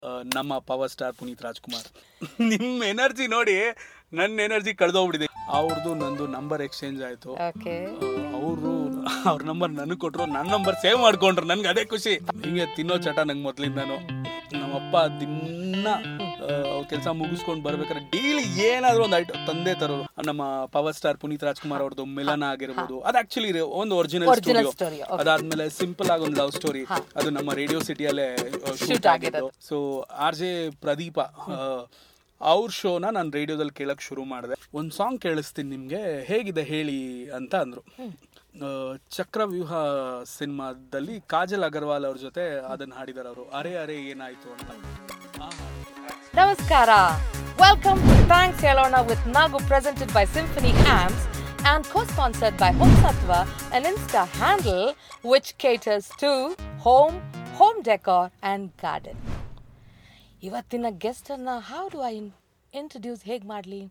ಆ, ನಮ್ಮ power star Puneeth Rajkumar ನಿಮ್ಮ ಎನರ್ಜಿ ನೋಡಿ ನನ್ನ ಎನರ್ಜಿ ಕಳೆದೋಗ್ಬಿಟ್ಟಿದೆ ಅವ್ರದ್ದು ನಂದು ನಂಬರ್ ಎಕ್ಸ್ಚೇಂಜ್ ಆಯ್ತು ಓಕೆ ಅವರು ಅವ್ರ ನಂಬರ್ ನನಗೆ ಕೊಟ್ರು ನನ್ನ ನಂಬರ್ ಸೇವ್ ಮಾಡ್ಕೊಂಡ್ರು ನನ್ಗೆ ಅದೇ ಖುಷಿ ಹಿಂಗೆ ತಿನ್ನೋ ಚಟ ನಂಗೆ ಮೊದ್ಲಿಂದಾನು ನಮ್ಮಪ್ಪ ದಿನ ಕೆಲಸ ಮುಗಿಸ್ಕೊಂಡು ಬರ್ಬೇಕಾದ್ರೆ ಡೈಲಿ ಏನಾದ್ರೂ ಒಂದು ಐಟಮ್ ತಂದೆ ತರೋರು ನಮ್ಮ ಪವರ್ ಸ್ಟಾರ್ ಪುನೀತ್ ರಾಜ್ಕುಮಾರ್ ಅವ್ರದ್ದು ಮಿಲನ ಆಗಿರ್ಬೋದು ಅದು ಆಕ್ಚುಲಿ ಒಂದು original Original story story, okay. ಅದಾದ್ಮೇಲೆ ಸಿಂಪಲ್ ಆಗಿ ಒಂದು ಲವ್ ಸ್ಟೋರಿ ಅದು ನಮ್ಮ ರೇಡಿಯೋ ಸಿಟಿಯಲ್ಲೇ ಶೂಟ್ Shoot ಆಗಿದ್ದು ಸೊ ಆರ್ ಜೆ ಪ್ರದೀಪ ಅವ್ರ ಶೋನ ನಾನು ರೇಡಿಯೋದಲ್ಲಿ ಕೇಳಕ್ ಶುರು ಮಾಡಿದೆ ಒಂದು ಸಾಂಗ್ ಕೇಳಿಸ್ತೀನಿ ನಿಮ್ಗೆ ಹೇಗಿದೆ ಹೇಳಿ ಅಂತ ಅಂದ್ರು ಆ, ಚಕ್ರವ್ಯೂಹ ಸಿನಿಮಾದಲ್ಲಿ ಕಾಜಲ್ ಅಗರ್ವಾಲ್ ಅವ್ರ ಜೊತೆ ಅದನ್ನ ಹಾಡಿದಾರೆ ಅವರು ಅರೆ ಅರೆ ಏನಾಯ್ತು ಅಂತ ಆ, ನಮಸ್ಕಾರ ವೆಲ್ಕಮ್ ಟು ಥ್ಯಾಂಕ್ಸ್ ಹೇಳೋಣ with Nagu presented by symphony arms and co-sponsored by Home Sattva, an Insta handle which caters to home, home decor and garden. ಇವತ್ತಿನ ಗೆಸ್ಟನ್ನು ಹೌ ಡು ಐ ಇಂಟ್ರಡ್ಯೂಸ್ ಹೇಗೆ ಮಾಡಲಿ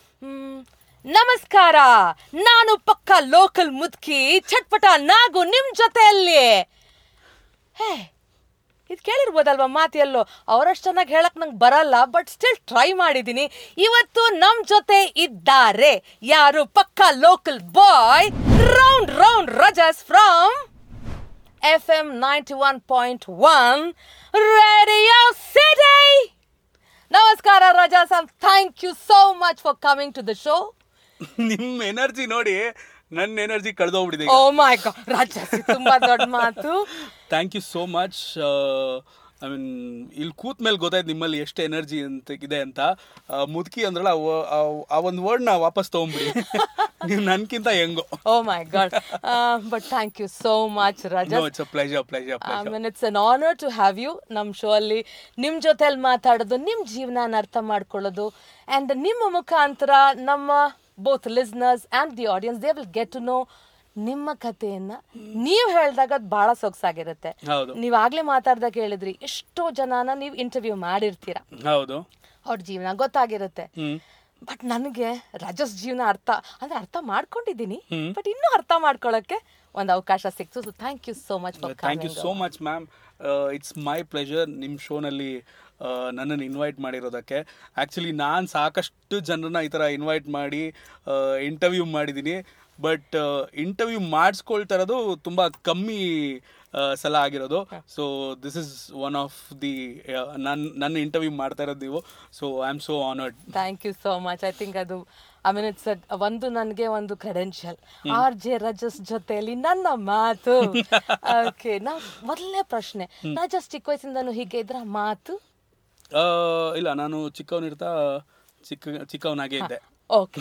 ನಮಸ್ಕಾರ ನಾನು ಪಕ್ಕ ಲೋಕಲ್ ಮುದ್ಕಿ ಚಟ್ಪಟ ನಾಗು ನಿಮ್ಮ ಜೊತೆಯಲ್ಲಿ ಹೇ ಇದು ಕೇಳಿರ್ಬೋದಲ್ವಾ ಮಾತು ಎಲ್ಲೋ ಅವರಷ್ಟು ಚೆನ್ನಾಗಿ ಹೇಳಕ್ ನಂಗೆ ಬರಲ್ಲ ಬಟ್ ಸ್ಟಿಲ್ ಟ್ರೈ ಮಾಡಿದ್ದೀನಿ ಇವತ್ತು ನಮ್ಮ ಜೊತೆ ಇದ್ದಾರೆ ಯಾರು ಪಕ್ಕ local boy round round Rajas from F M ninety one point one radio city ನಮಸ್ಕಾರ Rajas thank you so much for coming to the show ನಿಮ್ ಎನರ್ಜಿ ನೋಡಿ ನನ್ನ ಎನರ್ಜಿ ಕಳೆದೋಗ್ಬಿಟ್ಟಿದೆ ಓ ಮೈ ಗಾಡ್ ರಜಾಸ್ ತುಂಬಾ ದೊಡ್ಡ ಮಾತು thank you so much I mean ಇಲ್ಲಿ ಕೂತ್ ಮೇಲೆ ಗೊತ್ತಾಯ್ತು ನಿಮ್ಮಲ್ಲಿ ಎಷ್ಟು ಎನರ್ಜಿ ಅಂತ ಇದೆ ಅಂತ ಆ, ಮುದುಕಿ ಅಂದ್ರಲ್ಲ ಅವ- ಅವ್- ಆ ಒಂದು ವರ್ಡ್ನ ವಾಪಸ್ ತೊಗೊಂಬಿಡಿ ನೀವು ನನ್ಕಿಂತ ಹೆಂಗೋ oh my God but thank you so much no Rajat it's a pleasure pleasure I pleasure mean it's an honour to have you ನಮ್ಮ ಶೋ ಅಲ್ಲಿ ನಿಮ್ಮ ಜೊತೆಲಿ ಮಾತಾಡೋದು ನಿಮ್ಮ ಜೀವನನ ಅರ್ಥ ಮಾಡ್ಕೊಳ್ಳೋದು ಆ್ಯಂಡ್ ನಿಮ್ಮ ಮುಖಾಂತರ ನಮ್ಮ both listeners and the audience they will get to know ನಿಮ್ಮ ಕಥೆಯನ್ನ ನೀವು ಹೇಳಿದಾಗ ಅದು ಭಾಳ ಸೊಗಸಾಗಿರುತ್ತೆ ಹೌದು ನೀವಾಗಲೇ ಮಾತಾಡ್ದಾಗ ಹೇಳಿದ್ರಿ ಎಷ್ಟೋ ಜನನ ನೀವು ಇಂಟರ್ವ್ಯೂ ಮಾಡಿರ್ತೀರ ಹೌದು ಅವ್ರ ಜೀವನ ಗೊತ್ತಾಗಿರುತ್ತೆ ಹ್ಮ್ ಬಟ್ ನನಗೆ ರಜಸ್ ಜೀವನ ಅರ್ಥ ಅಂದ್ರೆ ಅರ್ಥ ಮಾಡ್ಕೊಂಡಿದ್ದೀನಿ ಹ್ಮ್. ಬಟ್ ಇನ್ನೂ ಅರ್ಥ ಮಾಡ್ಕೊಳ್ಳೋಕ್ಕೆ ಒಂದು ಅವಕಾಶ ಸಿಕ್ತು so thank you so much for thank you so much ma'am it's my pleasure ನಿಮ್ಮ ಶೋನಲ್ಲಿ ನನ್ನನ್ನು ಇನ್ವೈಟ್ ಮಾಡಿರೋದಕ್ಕೆ ಆ್ಯಕ್ಚುಲಿ ನಾನು ಸಾಕಷ್ಟು ಜನರನ್ನ ಈ ಥರ ಇನ್ವೈಟ್ ಮಾಡಿ ಇಂಟರ್ವ್ಯೂ ಮಾಡಿದ್ದೀನಿ ಬಟ್ ಇಂಟರ್ವ್ಯೂ ಮಾಡಿಸ್ಕೊಳ್ತಾ ಇರೋದು ತುಂಬ ಕಮ್ಮಿ ಆ, ಸಲ ಆಗಿರೋದು so this is one of the ನನ್ನ ನನ್ನ ಇಂಟರ್ವ್ಯೂ ಮಾಡ್ತಾ ಇರೋದು ನೀವು so I am so honoured thank you so much I think ಅದು ಐ ಮೀನ್ ಇಟ್ಸ್ ಒಂದು ನನಗೆ ಒಂದು ಕ್ರೆಡೆನ್ಷಿಯಲ್ ಆರ್ ಜೆ ರಜಸ್ ಜೊತೆಯಲ್ಲಿ ನನ್ನ ಮಾತು ಓಕೆ ನಾ ಮೊದಲನೇ ಪ್ರಶ್ನೆ ರಜಸ್ ಚಿಕ್ಕ ವಯಸ್ಸಿಂದನೂ ಹೀಗೆ ಇದ್ರ ಮಾತು ಇಲ್ಲ ನಾನು ಚಿಕ್ಕವನಿರ್ತಾ ಚಿಕ್ಕ ಚಿಕ್ಕವನಾಗೇ ಇದ್ದೆ ಓಕೆ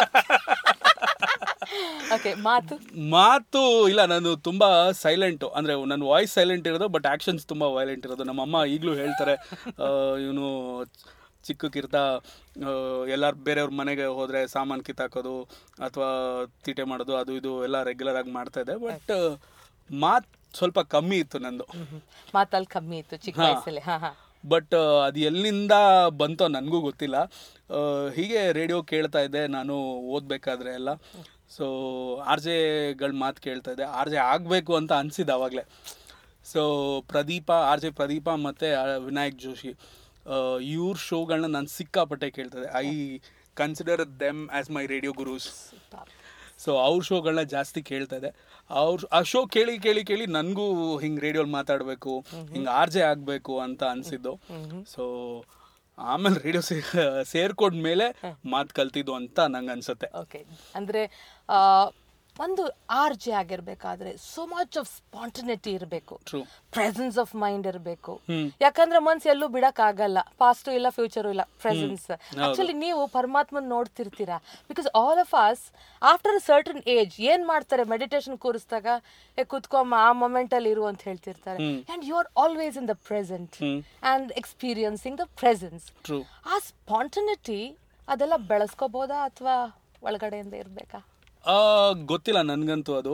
ಓಕೆ ಮಾತು ಮಾತು ಇಲ್ಲ ನಾನು ತುಂಬಾ ಸೈಲೆಂಟು ಅಂದ್ರೆ ನನ್ನ ವಾಯ್ಸ್ ಸೈಲೆಂಟ್ ಇರೋದು ಬಟ್ ಆಕ್ಷನ್ಸ್ ತುಂಬಾ ವೈಲೆಂಟ್ ಇರೋದು ನಮ್ಮ ಅಮ್ಮ ಈಗಲೂ ಹೇಳ್ತಾರೆ ಇವನು ಚಿಕ್ಕಕ್ಕಿರ್ತ ಎಲ್ಲಾರು ಬೇರೆಯವ್ರ ಮನೆಗೆ ಹೋದ್ರೆ ಸಾಮಾನು ಕಿತ್ತಾಕೋದು ಅಥವಾ ತೀಟೆ ಮಾಡೋದು ಅದು ಇದು ಎಲ್ಲ ರೆಗ್ಯುಲರ್ ಆಗಿ ಮಾಡ್ತಾ ಇದ್ದೆ ಬಟ್ ಮಾತು ಸ್ವಲ್ಪ ಕಮ್ಮಿ ಇತ್ತು ನಂದು ಮಾತಲ್ಲಿ ಕಮ್ಮಿ ಇತ್ತು ಚಿಕ್ಕ ಹಾ. ವಯಸ್ಸಲ್ಲಿ ಹಾ ಹಾ ಬಟ್ ಅದು ಎಲ್ಲಿಂದ ಬಂತೋ ನನಗೂ ಗೊತ್ತಿಲ್ಲ ಆ, ಹೀಗೆ ರೇಡಿಯೋ ಕೇಳ್ತಾ ಇದ್ದೆ ನಾನು ಓದಬೇಕಾದ್ರೆ ಎಲ್ಲ ಸೊ ಆರ್ ಜೆಗಳ ಮಾತು ಕೇಳ್ತಾ ಇದ್ದೆ ಆರ್ ಜೆ ಆಗಬೇಕು ಅಂತ ಅನಿಸಿದ್ದು ಅವಾಗಲೇ so Pradeepa R J Pradeepa ಮತ್ತು ವಿನಾಯಕ್ ಜೋಶಿ ಇವ್ರ ಶೋಗಳನ್ನ ನಾನು ಸಿಕ್ಕಾಪಟ್ಟೆ ಕೇಳ್ತಾ ಇದ್ದೆ I consider them as my radio gurus so ಅವ್ರ ಶೋಗಳನ್ನ ಜಾಸ್ತಿ ಕೇಳ್ತಾ ಇದೆ ಅವ್ರ ಆ ಶೋ ಕೇಳಿ ಕೇಳಿ ಕೇಳಿ ನನಗೂ ಹಿಂಗೆ ರೇಡಿಯೋಲಿ ಮಾತಾಡಬೇಕು ಹಿಂಗೆ ಆರ್ ಜೆ ಆಗಬೇಕು ಅಂತ ಅನಿಸಿದ್ದು ಸೊ ಆಮೇಲೆ ರೇಡಿಯೋ ಸೇರ್ಕೊಂಡ್ಮೇಲೆ ಮಾತು ಕಲ್ತಿದ್ದು ಅಂತ ನಂಗೆ ಅನ್ಸುತ್ತೆ ಓಕೆ ಅಂದ್ರೆ ಆ, ಒಂದು ಆರ್ ಜೆ ಆಗಿರ್ಬೇಕಾದ್ರೆ ಸೋ ಮಚ್ ಆಫ್ ಸ್ಪಾಂಟನಿಟಿ ಇರಬೇಕು ಟ್ರೂ ಪ್ರೆಸೆನ್ಸ್ ಆಫ್ ಮೈಂಡ್ ಇರಬೇಕು ಹ್ಮ್. ಯಾಕಂದ್ರೆ ಮನ್ಸು ಎಲ್ಲೂ ಬಿಡಕ್ ಆಗಲ್ಲ ಪಾಸ್ಟು ಇಲ್ಲ ಫ್ಯೂಚರು ಇಲ್ಲ ಪ್ರೆಸೆನ್ಸ್ ಆಕ್ಚುಲಿ ನೀವು ಪರಮಾತ್ಮನ್ ನೋಡ್ತಿರ್ತೀರಾ because all of us after certain age ಏನ್ ಮಾಡ್ತಾರೆ ಮೆಡಿಟೇಷನ್ ಕೂರಿಸಿದಾಗ ಏ ಕುತ್ಕೊಮ್ಮ ಆ ಮೊಮೆಂಟ್ ಅಲ್ಲಿ ಇರು ಅಂತ ಹೇಳ್ತಿರ್ತಾರೆ ಹ್ಮ್. And you are always in the present hmm. And experiencing the presence through ಆ ಸ್ಪಾಂಟನಿಟಿ ಅದೆಲ್ಲ ಬೆಳೆಸ್ಕೋಬೋದಾ ಅಥವಾ ಒಳಗಡೆಯಿಂದ ಇರ್ಬೇಕಾ ಗೊತ್ತಿಲ್ಲ ನನಗಂತೂ ಅದು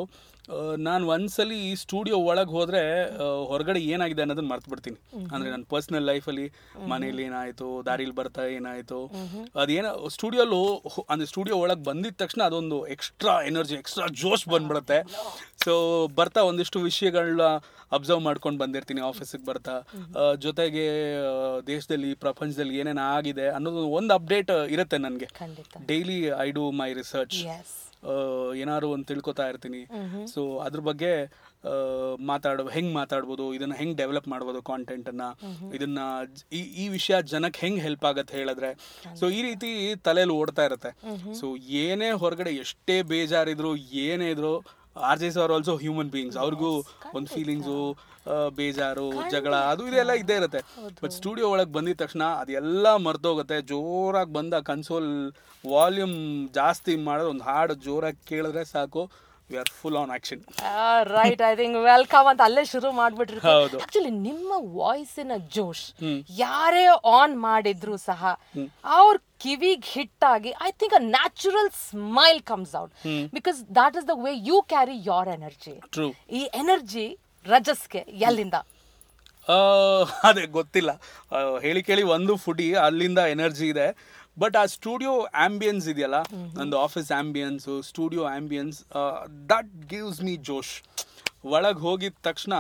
ನಾನು ಒಂದ್ಸಲಿ ಸ್ಟುಡಿಯೋ ಒಳಗೆ ಹೋದ್ರೆ ಆ, ಹೊರಗಡೆ ಏನಾಗಿದೆ ಅನ್ನೋದನ್ನ ಮರ್ತು ಬಿಡ್ತೀನಿ ಅಂದ್ರೆ ನನ್ನ ಪರ್ಸನಲ್ ಲೈಫಲ್ಲಿ ಮನೇಲಿ ಏನಾಯ್ತು ದಾರಿಲಿ ಬರ್ತಾ ಏನಾಯ್ತು ಅದೇನೋ ಸ್ಟುಡಿಯೋಲು ಅಂದ್ರೆ ಸ್ಟುಡಿಯೋ ಒಳಗೆ ಬಂದಿದ ತಕ್ಷಣ ಅದೊಂದು ಎಕ್ಸ್ಟ್ರಾ ಎನರ್ಜಿ ಎಕ್ಸ್ಟ್ರಾ ಜೋಶ್ ಬಂದ್ಬಿಡುತ್ತೆ ಸೊ ಬರ್ತಾ ಒಂದಿಷ್ಟು ವಿಷಯಗಳನ್ನ ಅಬ್ಸರ್ವ್ ಮಾಡ್ಕೊಂಡು ಬಂದಿರ್ತೀನಿ ಆಫೀಸಿಗೆ ಬರ್ತಾ ಆ, ಜೊತೆಗೆ ಆ, ದೇಶದಲ್ಲಿ ಪ್ರಪಂಚದಲ್ಲಿ ಏನೇನು ಆಗಿದೆ ಅನ್ನೋದು ಒಂದು ಅಪ್ಡೇಟ್ ಇರುತ್ತೆ ನನಗೆ ಖಂಡಿತ daily I do my research yes ಏನಾದ್ರು ಒಂದು ತಿಳ್ಕೊತಾ ಇರ್ತೀನಿ ಸೊ ಅದ್ರ ಬಗ್ಗೆ ಆ, ಮಾತಾಡೋ ಹೆಂಗ್ ಮಾತಾಡ್ಬೋದು ಇದನ್ನ ಹೆಂಗ್ ಡೆವಲಪ್ ಮಾಡ್ಬೋದು ಕಾಂಟೆಂಟ್ ಅನ್ನ ಇದನ್ನ ಜ- ಈ ಈ ವಿಷಯ ಜನಕ್ಕೆ ಹೆಂಗ್ ಹೆಲ್ಪ್ ಆಗತ್ತೆ ಹೇಳಿದ್ರೆ ಸೊ ಈ ರೀತಿ ತಲೆಯಲ್ಲಿ ಓಡ್ತಾ ಇರುತ್ತೆ ಸೊ ಏನೇ ಹೊರಗಡೆ ಎಷ್ಟೇ ಬೇಜಾರಿದ್ರು ಏನೇ ಇದ್ರು R J are also human beings ಅವ್ರಿಗೂ ಒಂದು ಫೀಲಿಂಗ್ಸು ಬೇಜಾರು ಜಗಳ ಅದು ಇದೆಲ್ಲ ಇದ್ದೇ ಇರುತ್ತೆ ಬಟ್ ಸ್ಟುಡಿಯೋ ಒಳಗೆ ಬಂದಿದ ತಕ್ಷಣ ಅದೆಲ್ಲ ಮರ್ತೋಗುತ್ತೆ ಜೋರಾಗಿ ಬಂದ ಕನ್ಸೋಲ್ ವಾಲ್ಯೂಮ್ ಜಾಸ್ತಿ ಮಾಡೋದು ಒಂದು ಹಾಡು ಜೋರಾಗಿ ಕೇಳಿದ್ರೆ ಸಾಕು we are full on action right I think welcome ಅಂತ ಅಲ್ಲೇ ಶುರು ಮಾಡ್ಬಿಟ್ರಿ ಹೌದು. ಆಕ್ಚುಲಿ ನಿಮ್ಮ ವಾಯ್ಸಿನ ಜೋಶ್ ಹ್ಮ್. ಯಾರೇ ಆನ್ ಮಾಡಿದ್ರು ಸಹ ಅವ್ರ ಕಿವಿಗ್ ಹಿಟ್ ಆಗಿ I think a natural smile comes out because that is the way you carry your energy through ಈ ಎನರ್ಜಿ ರಜಸ್ಗೆ ಎಲ್ಲಿಂದ ಅದೇ ಗೊತ್ತಿಲ್ಲ ಆ, ಹೇಳಿ ಕೇಳಿ ಒಂದು ಫುಡಿ ಅಲ್ಲಿಂದ ಎನರ್ಜಿ ಇದೆ ಬಟ್ ಆ ಸ್ಟುಡಿಯೋ ಆಂಬಿಯನ್ಸ್ ಇದೆಯಲ್ಲ ನಂದು office ambience studio ambience that gives me ಜೋಶ್ ಒಳಗೆ ಹೋಗಿದ ತಕ್ಷಣ